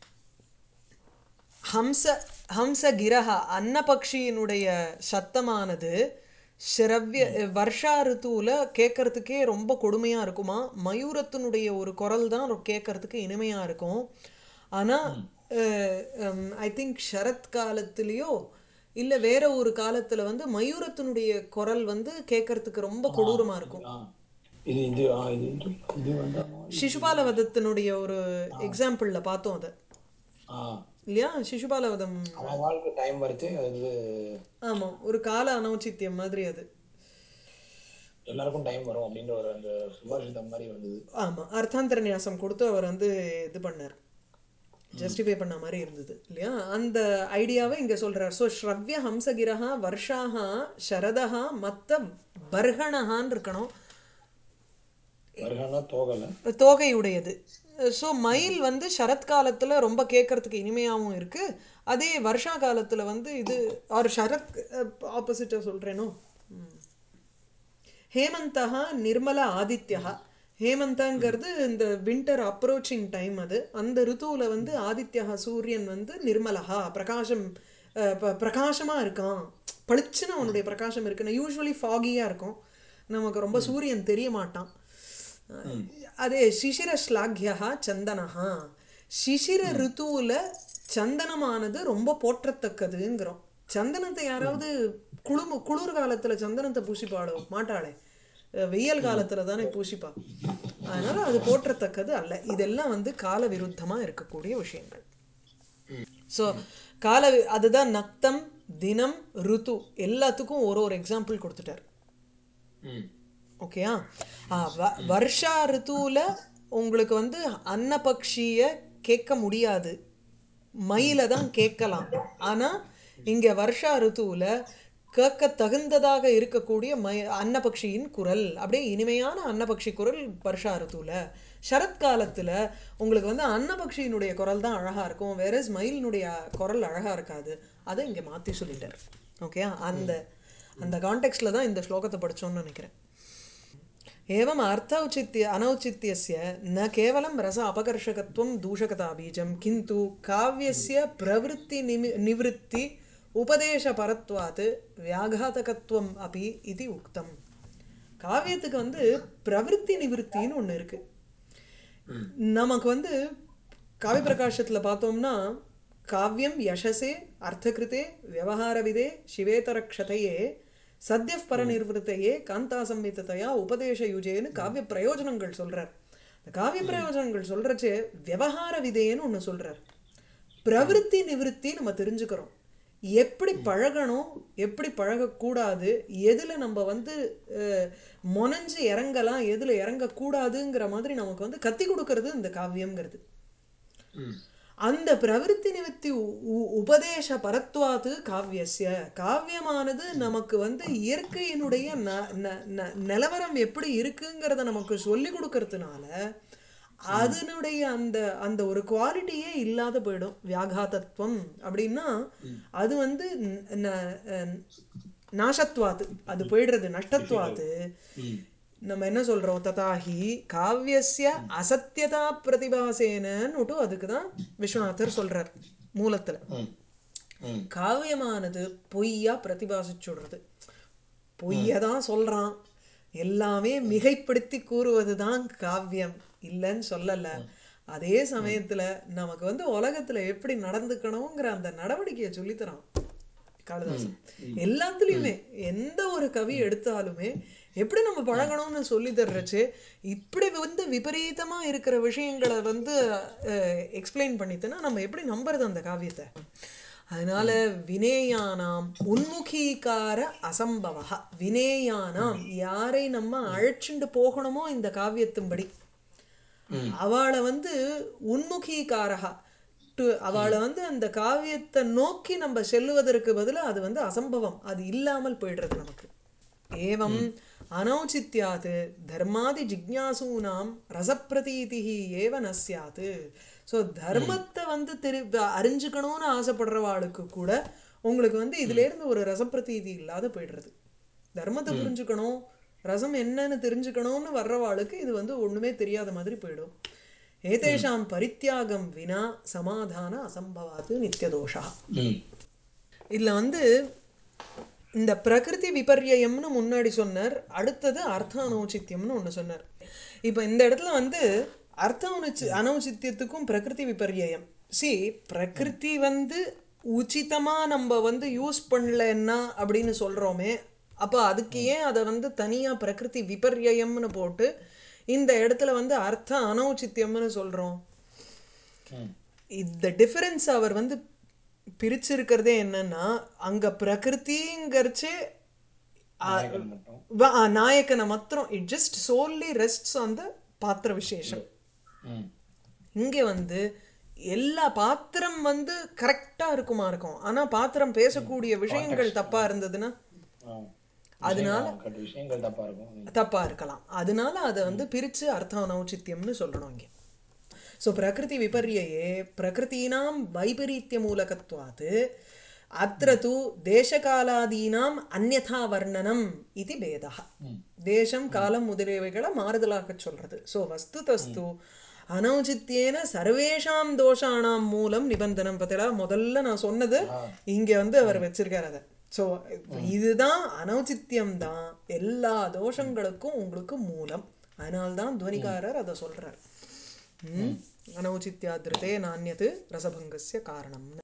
ஹம்ச ஹம்ச கிரஹ அன்னபக்ஷியினுடைய சத்தமானது ஸ்ரவ்ய வருஷா ரித்துவில் கேட்கறதுக்கே ரொம்ப கொடுமையாக இருக்குமா மயூரத்தினுடைய ஒரு குரல் தான் கேட்கறதுக்கு இனிமையாக இருக்கும் ஆனால் ஐ திங்க் சரத் காலத்துலேயோ இல்லை வேற ஒரு காலத்தில் வந்து மயூரத்தினுடைய குரல் வந்து கேட்கறதுக்கு ரொம்ப கொடூரமாக இருக்கும் ஆ இது இது ஆ இது இது இது வந்து சிசுபாலவதத்தினுடைய ஒரு எக்ஸாம்பிளில் பார்த்தோம் அதை ஆ இல்லையா சிசுபாலவதம் அவன் வாழ்க்கை டைம் வரைச்சு அது ஆமா ஒரு கால அனௌச்சித்தியம் மாதிரி அது எல்லாருக்கும் டைம் வரும் அப்படின்ற ஒரு அந்த சுபாஷிதம் மாதிரி வந்தது ஆமா அர்த்தாந்தர நியாசம் கொடுத்து அவர் வந்து இது பண்ணார் ஜஸ்டிஃபை பண்ண மாதிரி இருந்தது இல்லையா அந்த ஐடியாவை இங்க சொல்றார் ஸோ ஸ்ரவ்ய ஹம்சகிரஹா வர்ஷாஹா சரதஹா மத்த பர்ஹணஹான்னு இருக்கணும் வருகனா தோகலை தோகையுடையது ஸோ மயில் வந்து சரத்காலத்தில் ரொம்ப கேட்கறதுக்கு இனிமையாகவும் இருக்கு அதே வருஷா காலத்தில் வந்து இது ஒரு சரத் ஆப்போசிட்டாக சொல்கிறேனோ ஹேமந்தா நிர்மல ஆதித்யா ஹேமந்தங்கிறது இந்த வின்டர் அப்ரோச்சிங் டைம் அது அந்த ருத்துவில் வந்து ஆதித்யா சூரியன் வந்து நிர்மலஹா பிரகாசம் அஹ், ப- பிரகாசமா இருக்கான் பளிச்சுன்னு அவனுடைய பிரகாசம் இருக்குன்னு யூஸ்வலி ஃபாகியாக இருக்கும் நமக்கு ரொம்ப சூரியன் தெரிய மாட்டான் அதே சிசிர ஸ்லாக்யா சந்தனஹா சிசிர ரித்துவுல சந்தனமானது ரொம்ப போற்றத்தக்கதுங்கிறோம் சந்தனத்தை யாராவது குளும குளிர் காலத்துல சந்தனத்தை பூசிப்பாளோ மாட்டாளே அஹ் வெயில் காலத்துல தானே பூசிப்பா அதனால அது போற்றத்தக்கது அல்ல இதெல்லாம் வந்து கால விருத்தமா இருக்கக்கூடிய விஷயங்கள் ஸோ கால வி- அதுதான் நக்தம் தினம் ருத்து எல்லாத்துக்கும் ஒரு ஒரு எக்ஸாம்பிள் கொடுத்துட்டார் ம் ஓகேயா ஆ வ- வருஷா ரித்துவில் உங்களுக்கு வந்து அன்னபக்ஷிய கேட்க முடியாது மயில தான் கேட்கலாம் ஆனால் இங்கே வருஷா ரித்துவில் கேட்க தகுந்ததாக இருக்கக்கூடிய மய அன்னபக்ஷியின் குரல் அப்படியே இனிமையான அன்னபக்ஷி குரல் வருஷா ரித்துவில் சரத்காலத்தில் உங்களுக்கு வந்து அன்னபக்ஷியினுடைய குரல் தான் அழகாக இருக்கும் வேற மயிலினுடைய குரல் அழகாக இருக்காது அதை இங்கே மாற்றி சொல்லிட்டார் ஓகேயா அந்த அந்த கான்டெக்ட்ல தான் இந்த ஸ்லோகத்தை படிச்சோம்னு நினைக்கிறேன் एवम् अर्थ औचित्य अनौचित्यस्य न केवलं रस अपकर्षकत्वं दूषकताबीजं किन्तु काव्यस्य प्रवृत्तिनिमि निवृत्ति उपदेशपरत्वात् व्याघातकत्वम् अपि इति उक्तम् காவியத்துக்கு வந்து பிரவருத்தி நிவிருத்தின்னு ஒன்று இருக்கு நமக்கு வந்து காவிய பிரகாசத்தில் பார்த்தோம்னா காவியம் யசசே அர்த்தகிருதே விவகாரவிதே சிவேதரக்ஷதையே சத்ய பரநிர்வத்தையே காந்தா சம்மிதத்தையா உபதேச யுஜேன்னு காவிய பிரயோஜனங்கள் சொல்றார் இந்த காவிய பிரயோஜனங்கள் சொல்றச்சே விவகார விதைன்னு ஒண்ணு சொல்றார் பிரவிற்த்தி நிவிருத்தி நம்ம தெரிஞ்சுக்கிறோம் எப்படி பழகணும் எப்படி பழகக்கூடாது எதுல நம்ம வந்து அஹ், முனைஞ்சு இறங்கலாம் எதுல இறங்கக்கூடாதுங்கிற மாதிரி நமக்கு வந்து கத்தி கொடுக்கறது இந்த காவியம்ங்கிறது ம் அந்த பிரவிற்த்தி நிவர்த்தி உ- உ- உபதேச பரத்வாத்து காவியஸ்ய காவியமானது நமக்கு வந்து இயற்கையினுடைய ந ந- ந- நிலவரம் எப்படி இருக்குங்கிறத நமக்கு சொல்லி கொடுக்கறதுனால அதனுடைய அந்த அந்த ஒரு குவாலிட்டியே இல்லாத போயிடும் வியாகாதத்துவம் அப்படின்னா அது வந்து ந- ந- அஹ் நாசத்வாத்து அது போயிடுறது நஷ்டத்வாத்து ம் நம்ம என்ன சொல்றோம் ததாஹி காவியஸ்ய அசத்தியதா பிரதிபாசேனன்னுட்டு அதுக்கு தான் விஸ்வநாதர் சொல்றார் மூலத்துல ம் ம் காவியமானது பொய்யா பிரதிபாசிச்சுடுறது பொய்யை தான் சொல்றான் எல்லாமே மிகைப்படுத்தி கூறுவதுதான் காவியம் இல்லைன்னு சொல்லல அதே சமயத்துல நமக்கு வந்து உலகத்துல எப்படி நடந்துக்கணுங்கிற அந்த நடவடிக்கையை சொல்லித்தரான் காளிதாசன் எல்லாத்துலயுமே எந்த ஒரு கவி எடுத்தாலுமே எப்படி நம்ம பழகணும்னு சொல்லி தர்றச்சு இப்படி வந்து விபரீதமா இருக்கிற விஷயங்களை வந்து எக்ஸ்பிளைன் பண்ணிட்டுனா நம்ம எப்படி நம்புறது அந்த காவியத்தை அதனால வினேயானாம் உன்முகீகார அசம்பவா வினேயானாம் யாரை நம்ம அழைச்சிண்டு போகணுமோ இந்த காவியத்தின்படி ம் அவளை வந்து உன்முகீகாரகா டு அவளை வந்து அந்த காவியத்தை நோக்கி நம்ம செல்லுவதற்கு பதிலா அது வந்து அசம்பவம் அது இல்லாமல் போயிடுறது நமக்கு ஏவம் அனௌச்சித்யாத் தர்மாதி ஜிக்ஞாசூனாம் ரசப்பிரதீதிஹி ஏவ ந ஸ்யாத் ஸோ தர்மத்தை வந்து தெரி அறிஞ்சுக்கணும்னு ஆசைப்படுறவாளுக்கு கூட உங்களுக்கு வந்து இதுல இருந்து ஒரு ரசப்பிரதீதி இல்லாத போயிடுறது தர்மத்தை புரிஞ்சுக்கணும் ரசம் என்னன்னு தெரிஞ்சுக்கணும்னு வர்றவாளுக்கு இது வந்து ஒண்ணுமே தெரியாத மாதிரி போயிடும் ஏதேஷாம் பரித்தியாகம் வினா சமாதான அசம்பவாத்து நித்தியதோஷா ம் இதுல வந்து இந்த பிரகிருதி விபர்யம்னு முன்னாடி சொன்னார் அடுத்தது அர்த்த அனௌச்சித்யம்னு ஒண்ணு சொன்னார் இப்போ இந்த இடத்துல வந்து அர்த்த அனுச்சி அனௌச்சித்யத்துக்கும் பிரகிருதி விபர்யம் சி பிரகிருதி வந்து உச்சிதமா நம்ம வந்து யூஸ் பண்ணலன்னா அப்படின்னு சொல்றோமே அப்போ அதுக்கு ஏன் அதை வந்து தனியா பிரகிருதி விபர்யம்னு போட்டு இந்த இடத்துல வந்து அர்த்த அனௌச்சித்யம்னு சொல்றோம் ம் இந்த டிஃபரன்ஸ் அவர் வந்து பிரிச்சிருக்கிறதே என்னன்னா அங்க பிரகிருதிங்கிறச்சு நாயகன் மட்டும் வ- ஆ, நாயக்கனை மாத்திரம் it just solely rests on the பாத்திர விசேஷம் ம் இங்க வந்து எல்லா பாத்திரம் வந்து கரெக்டா இருக்குமா இருக்கும் ஆனா பாத்திரம் பேசக்கூடிய விஷயங்கள் தப்பா இருந்ததுன்னா ஆ அதனால கட்டு விஷயங்கள் தப்பா இருக்கும் ம். தப்பா இருக்கலாம் அதனால அதை வந்து பிரிச்சு அர்த்த அனௌச்சித்யம்னு சொல்லணும் இங்க ஸோ பிரகிருதி விபர்யே பிரகிருத்தீனாம் வைபரீத்திய மூலகத்வாத் அத்திர தூ தேசகாலாதீனாம் அந்யதா வர்ணனம் இது பேதா ம் தேசம் காலம் முதலியவைகளை மாறுதலாக சொல்றது ஸோ வஸ்து தஸ்து அனௌச்சித்யேன சர்வேஷாம் தோஷானாம் மூலம் நிபந்தனம் பார்த்தீங்களா முதல்ல நான் சொன்னது இங்க வந்து அவர் வச்சிருக்காரு அதை ஸோ இதுதான் அனௌச்சித்யம் தான் எல்லா தோஷங்களுக்கும் உங்களுக்கு மூலம் அதனால்தான் துவனிகாரர் அதை சொல்றார் ம் அனௌச்சித்யாதிருத்தே நானியது ரசபங்கஸ்ய காரணம்